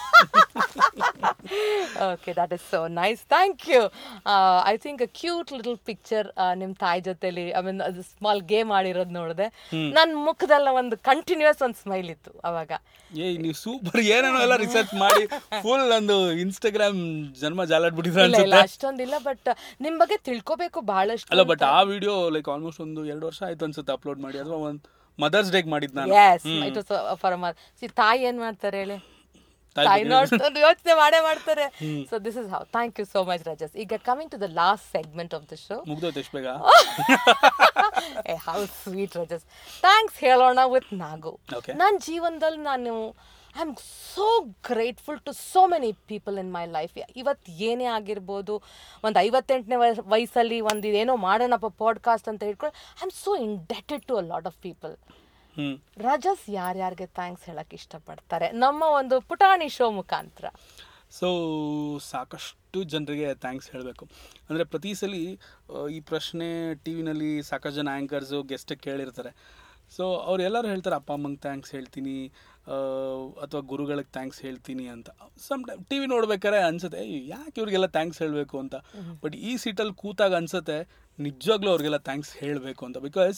okay that is so nice thank you I think a cute little picture ನಿಮ್ಮ ತಾಯಿ ಜೊತೆಲಿ ಐ ಮೀನ್ ಅದು ಸ್ಮಾಲ್ ಗೇಮ್ ಆಡಿರೋದು ನೋಡಿದೆ ನನ್ನ ಮುಖದಲ್ಲ ಒಂದು ಕಂಟಿನ್ಯೂಸ್ ಒಂದು ಸ್ಮೈಲ್ ಇತ್ತು ಅವಾಗ ಏ ನೀವು ಸೂಪರ್ ಏನೇನೋ ಎಲ್ಲ ರಿಸರ್ಚ್ ಮಾಡಿ ಫುಲ್ ಒಂದು ಇನ್ಸ್ಟಾಗ್ರಾಮ್ ಜನ್ಮ ಜಾಲಾಡ್ಬಿಟ್ಟಿದ್ರೆ ಇಲ್ಲ ಇಲ್ಲ ಅನ್ಸುತ್ತೆ ಅಷ್ಟೊಂದಿಲ್ಲ ಬಟ್ ನಿಮ್ ಬಗ್ಗೆ ತಿಳ್ಕೊಬೇಕು ಬಹಳಷ್ಟು ಅಲ್ಲ ಬಟ್ ಆ ವಿಡಿಯೋ ಲೈಕ್ ಆಲ್ಮೋಸ್ಟ್ ಒಂದು ಎರಡು ವರ್ಷ ಆಯ್ತು ಅನ್ಸುತ್ತೆ ಅಪ್ಲೋಡ್ ಮಾಡಿ ಅಥವಾ ಒಂದು ಮದರ್ಸ್ ಡೇಗೆ ಮಾಡಿದ್ದು ನಾನು ಎಸ್ ಇಟ್ ಫಾರ್ ಸಿ ತಾಯಿ ಏನ್ ಮಾಡ್ತಾರೆ ಹೇಳಿ ತಾಯಿ ತಾಯಿ ಬಗ್ಗೆ ನೋಡ್ತಾರೆ ಯೋಚನೆ ಮಾಡೇ ಮಾಡ್ತಾರೆ so this is how thank you so much Rajas ಈಗ coming to the last segment of the show ಮುಗ್ದೋಯ್ತು ಎಷ್ಟು ಬೇಗ ಏ ಹೌ ಸ್ವೀಟ್ ರಜಸ್ ಥ್ಯಾಂಕ್ಸ್ ಹೇಳೋಣ ವಿತ್ ನಾಗು Okay. ನನ್ನ ಜೀವನದಲ್ಲಿ ನಾನು I am so grateful to so many people in my life ಇವತ್ತು ಏನೇ ಆಗಿರ್ಬೋದು ಒಂದು ಐವತ್ತೆಂಟನೇ ವಯಸ್ಸಲ್ಲಿ ಒಂದು ಏನೋ ಮಾಡೋಣಪ್ಪ ಪಾಡ್ಕಾಸ್ಟ್ ಅಂತ ಹೇಳ್ಕೊಂಡು I am so indebted to a lot of people hmm Rajas ಯಾರ್ಯಾರಿಗೆ ಥ್ಯಾಂಕ್ಸ್ ಹೇಳಕ್ ಇಷ್ಟಪಡ್ತಾರೆ ನಮ್ಮ ಒಂದು ಪುಟಾಣಿ ಶೋ ಮುಖಾಂತರ ಸೊ ಸಾಕಷ್ಟು ಜನರಿಗೆ ಥ್ಯಾಂಕ್ಸ್ ಹೇಳಬೇಕು ಅಂದರೆ ಪ್ರತಿ ಸಲ ಆ, ಈ ಪ್ರಶ್ನೆ ಟಿ ವಿನಲ್ಲಿ ಸಾಕಷ್ಟು ಜನ ಆ್ಯಂಕರ್ಸು ಗೆಸ್ಟ್ ಕೇಳಿರ್ತಾರೆ ಸೊ ಅವ್ರು ಎಲ್ಲರೂ ಹೇಳ್ತಾರೆ ಅಪ್ಪ ಅಮ್ಮಂಗೆ ಥ್ಯಾಂಕ್ಸ್ ಹೇಳ್ತೀನಿ ಅಥವಾ ಗುರುಗಳಿಗೆ ಥ್ಯಾಂಕ್ಸ್ ಹೇಳ್ತೀನಿ ಅಂತ ಸಮ್ ಟೈಮ್ ಟಿ ವಿ ನೋಡ್ಬೇಕಾದ್ರೆ ಅನ್ಸುತ್ತೆ "ಏಯ್, ಯಾಕೆ ಇವ್ರಿಗೆಲ್ಲ ಥ್ಯಾಂಕ್ಸ್ ಹೇಳಬೇಕು ಅಂತ ಬಟ್ ಈ ಸೀಟಲ್ಲಿ ಕೂತಾಗ ಅನ್ಸುತ್ತೆ ನಿಜವಾಗ್ಲೂ ಅವ್ರಿಗೆಲ್ಲ ಥ್ಯಾಂಕ್ಸ್ ಹೇಳಬೇಕು ಅಂತ ಬಿಕಾಸ್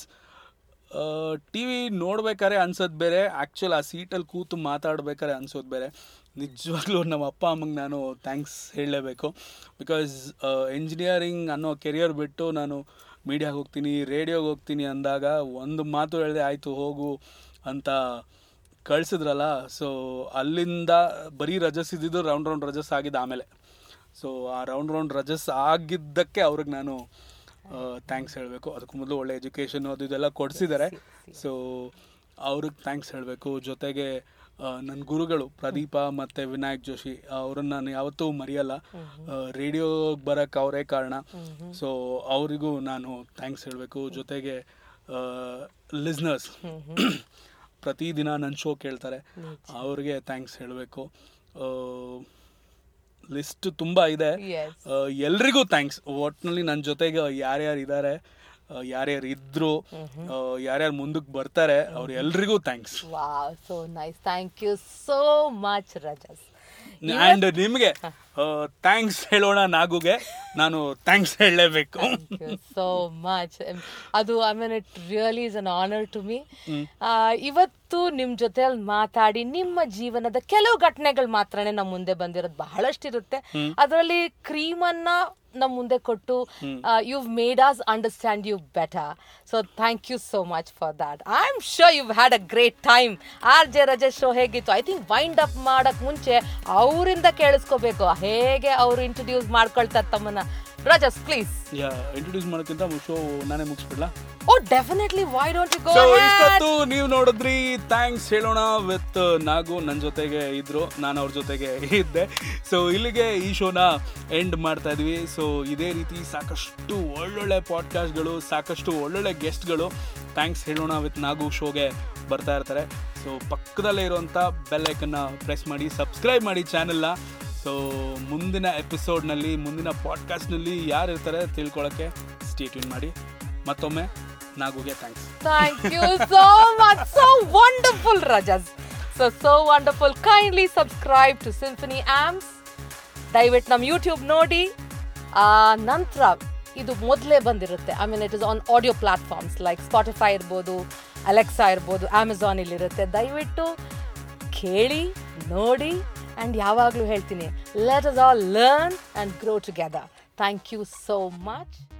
ಟಿ ವಿ ನೋಡ್ಬೇಕಾರೆ ಅನ್ಸೋದು ಬೇರೆ ಆ್ಯಕ್ಚುಲ್ ಆ ಸೀಟಲ್ಲಿ ಕೂತು ಮಾತಾಡ್ಬೇಕಾರೆ ಅನ್ಸೋದು ಬೇರೆ ನಿಜವಾಗ್ಲೂ ನಮ್ಮ ಅಪ್ಪ ಅಮ್ಮಂಗೆ ನಾನು ಥ್ಯಾಂಕ್ಸ್ ಹೇಳಲೇಬೇಕು ಬಿಕಾಸ್ ಇಂಜಿನಿಯರಿಂಗ್ ಅನ್ನೋ ಕೆರಿಯರ್ ಬಿಟ್ಟು ನಾನು ಮೀಡಿಯಾಗೆ ಹೋಗ್ತೀನಿ ರೇಡಿಯೋಗೆ ಹೋಗ್ತೀನಿ ಅಂದಾಗ ಒಂದು ಮಾತು ಹೇಳಿದೆ ಆಯಿತು ಹೋಗು ಅಂತ ಕಳಿಸಿದ್ರಲ್ಲ ಸೊ ಅಲ್ಲಿಂದ ಬರೀ ರಜಸ್ ಇದ್ದಿದ್ದು ರೌಂಡ್ ರೌಂಡ್ ರಜಸ್ ಆಗಿದ್ದು ಆಮೇಲೆ ಸೊ ಆ ರೌಂಡ್ ರೌಂಡ್ ರಜಸ್ ಆಗಿದ್ದಕ್ಕೆ ಅವ್ರಿಗೆ ನಾನು ಥ್ಯಾಂಕ್ಸ್ ಹೇಳಬೇಕು ಅದಕ್ಕೂ ಮೊದಲು ಒಳ್ಳೆ ಎಜುಕೇಷನ್ ಅದು ಇದೆಲ್ಲ ಕೊಡಿಸಿದ್ದಾರೆ ಸೊ ಅವ್ರಿಗೆ ಥ್ಯಾಂಕ್ಸ್ ಹೇಳಬೇಕು ಜೊತೆಗೆ ನನ್ನ ಗುರುಗಳು ಪ್ರದೀಪ ಮತ್ತು ವಿನಾಯಕ್ ಜೋಶಿ ಅವ್ರನ್ನ ನಾನು ಯಾವತ್ತೂ ಮರೆಯಲ್ಲ ರೇಡಿಯೋಗೆ ಬರೋಕ್ಕೆ ಅವರೇ ಕಾರಣ ಸೊ ಅವರಿಗೂ ನಾನು ಥ್ಯಾಂಕ್ಸ್ ಹೇಳಬೇಕು ಜೊತೆಗೆ ಲಿಸ್ನರ್ಸ್ ಪ್ರತಿದಿನ ನನ್ನ ಶೋ ಕೇಳ್ತಾರೆ ಅವ್ರಿಗೆ ಥ್ಯಾಂಕ್ಸ್ ಹೇಳಬೇಕು ಲಿಸ್ಟ್ ತುಂಬ ಇದೆ Yes. ಆ, ಎಲ್ರಿಗೂ ಥ್ಯಾಂಕ್ಸ್ ಒಟ್ಟಿನಲ್ಲಿ ನನ್ನ ಜೊತೆಗೆ ಯಾರ್ಯಾರು ಇದ್ದಾರೆ ಯಾರ್ಯಾರು ಇದ್ರು ಆ, ಯಾರ್ಯಾರು ಮುಂದಕ್ಕೆ ಬರ್ತಾರೆ ಅವ್ರ ಎಲ್ರಿಗೂ thanks wow so nice thank you so much Rajas and ನಿಮಗೆ ಥ್ಯಾಂಕ್ಸ್ ಹೇಳೋಣ ನಾಗುಗೆ ನಾನು ಥ್ಯಾಂಕ್ಸ್ ಹೇಳಲೇಬೇಕು ಸೋ ಮಚ್ ಅದು I mean it really is an honour to me ಇವತ್ತು ನಿಮ್ಮ ಜೊತೆಯಲ್ಲಿ ಮಾತಾಡಿ ನಿಮ್ಮ ಜೀವನದ ಕೆಲವು ಘಟನೆಗಳು ಮಾತ್ರನೇ ನಮ್ಮ ಮುಂದೆ ಬಂದಿರೋದು ಬಹಳಷ್ಟಿರುತ್ತೆ ಅದರಲ್ಲಿ ಕ್ರೀಮನ್ನ ನಮ್ಮ ಮುಂದೆ ಕೊಟ್ಟು you made us understand you better so thank you so much for that I am sure you had a great time R J Rajesh show ಹೇಗಿತ್ತು ಐ ಥಿಂಕ್ ವೈಂಡ್ ಅಪ್ ಮಾಡಕ್ ಮುಂಚೆ ಅವರಿಂದ ಕೇಳಿಸ್ಕೋಬೇಕು ಹೇಗೆ ಅವರು ಇಂಟ್ರೊಡ್ಯೂಸ್ ಮಾಡ್ಕೊಳ್ತಾರೆ ತಮ್ಮನ್ನ ರಜಸ್ ಪ್ಲೀಸ್ ಯಾ ಇಂಟ್ರೊಡ್ಯೂಸ್ ಮಾಡೋಕ್ಕಿಂತ ಶೋ ನಾನೇ ಮುಗಿಸ್ಬಿಡ್ಲಾ oh definitely why don't you go so ಇಷ್ಟೊತ್ತು ನೀವು ನೋಡಿದ್ರಿ ಥ್ಯಾಂಕ್ಸ್ ಹೇಳೋಣ ವಿತ್ ನಾಗು ನನ್ನ ಜೊತೆಗೆ ಇದ್ರು ನಾನು ಅವ್ರ ಜೊತೆಗೆ ಇದ್ದೆ ಸೊ ಇಲ್ಲಿಗೆ ಈ ಶೋನ ಎಂಡ್ ಮಾಡ್ತಾ ಇದ್ವಿ ಸೊ ಇದೇ ರೀತಿ ಸಾಕಷ್ಟು ಒಳ್ಳೊಳ್ಳೆ ಪಾಡ್ಕಾಸ್ಟ್ಗಳು ಸಾಕಷ್ಟು ಒಳ್ಳೊಳ್ಳೆ ಗೆಸ್ಟ್ಗಳು ಥ್ಯಾಂಕ್ಸ್ ಹೇಳೋಣ ವಿತ್ ನಾಗು ಶೋಗೆ ಬರ್ತಾ ಇರ್ತಾರೆ ಸೊ ಪಕ್ಕದಲ್ಲೇ ಇರುವಂಥ ಬೆಲ್ಲೈಕನ್ನ ಪ್ರೆಸ್ ಮಾಡಿ ಸಬ್ಸ್ಕ್ರೈಬ್ ಮಾಡಿ ಚಾನೆಲ್ನ ಸೊ ಮುಂದಿನ ಎಪಿಸೋಡ್ನಲ್ಲಿ ಮುಂದಿನ ಪಾಡ್ಕಾಸ್ಟ್ನಲ್ಲಿ ಯಾರು ಇರ್ತಾರೆ ತಿಳ್ಕೊಳ್ಳೋಕ್ಕೆ ಸ್ಟೇಟ್ಯೂನ್ ಮಾಡಿ ಮತ್ತೊಮ್ಮೆ ನಾಗುಗೆ thanks Thank you so much. So wonderful, Rajas. So, so wonderful. Kindly subscribe to Symphony Amps. ದಯವಿಟ್ಟು ನಮ್ಮ ಯೂಟ್ಯೂಬ್ ನೋಡಿ ಆ, ನಂತರ ಇದು ಮೊದಲೇ ಬಂದಿರುತ್ತೆ I mean it is on audio platforms like Spotify ಇರ್ಬೋದು ಅಲೆಕ್ಸಾ ಇರ್ಬೋದು ಅಮೆಝಾನ್ ಇಲ್ಲಿರುತ್ತೆ ದಯವಿಟ್ಟು ಕೇಳಿ ನೋಡಿ ಆ್ಯಂಡ್ ಯಾವಾಗಲೂ ಹೇಳ್ತೀನಿ let us all learn and grow together thank you so much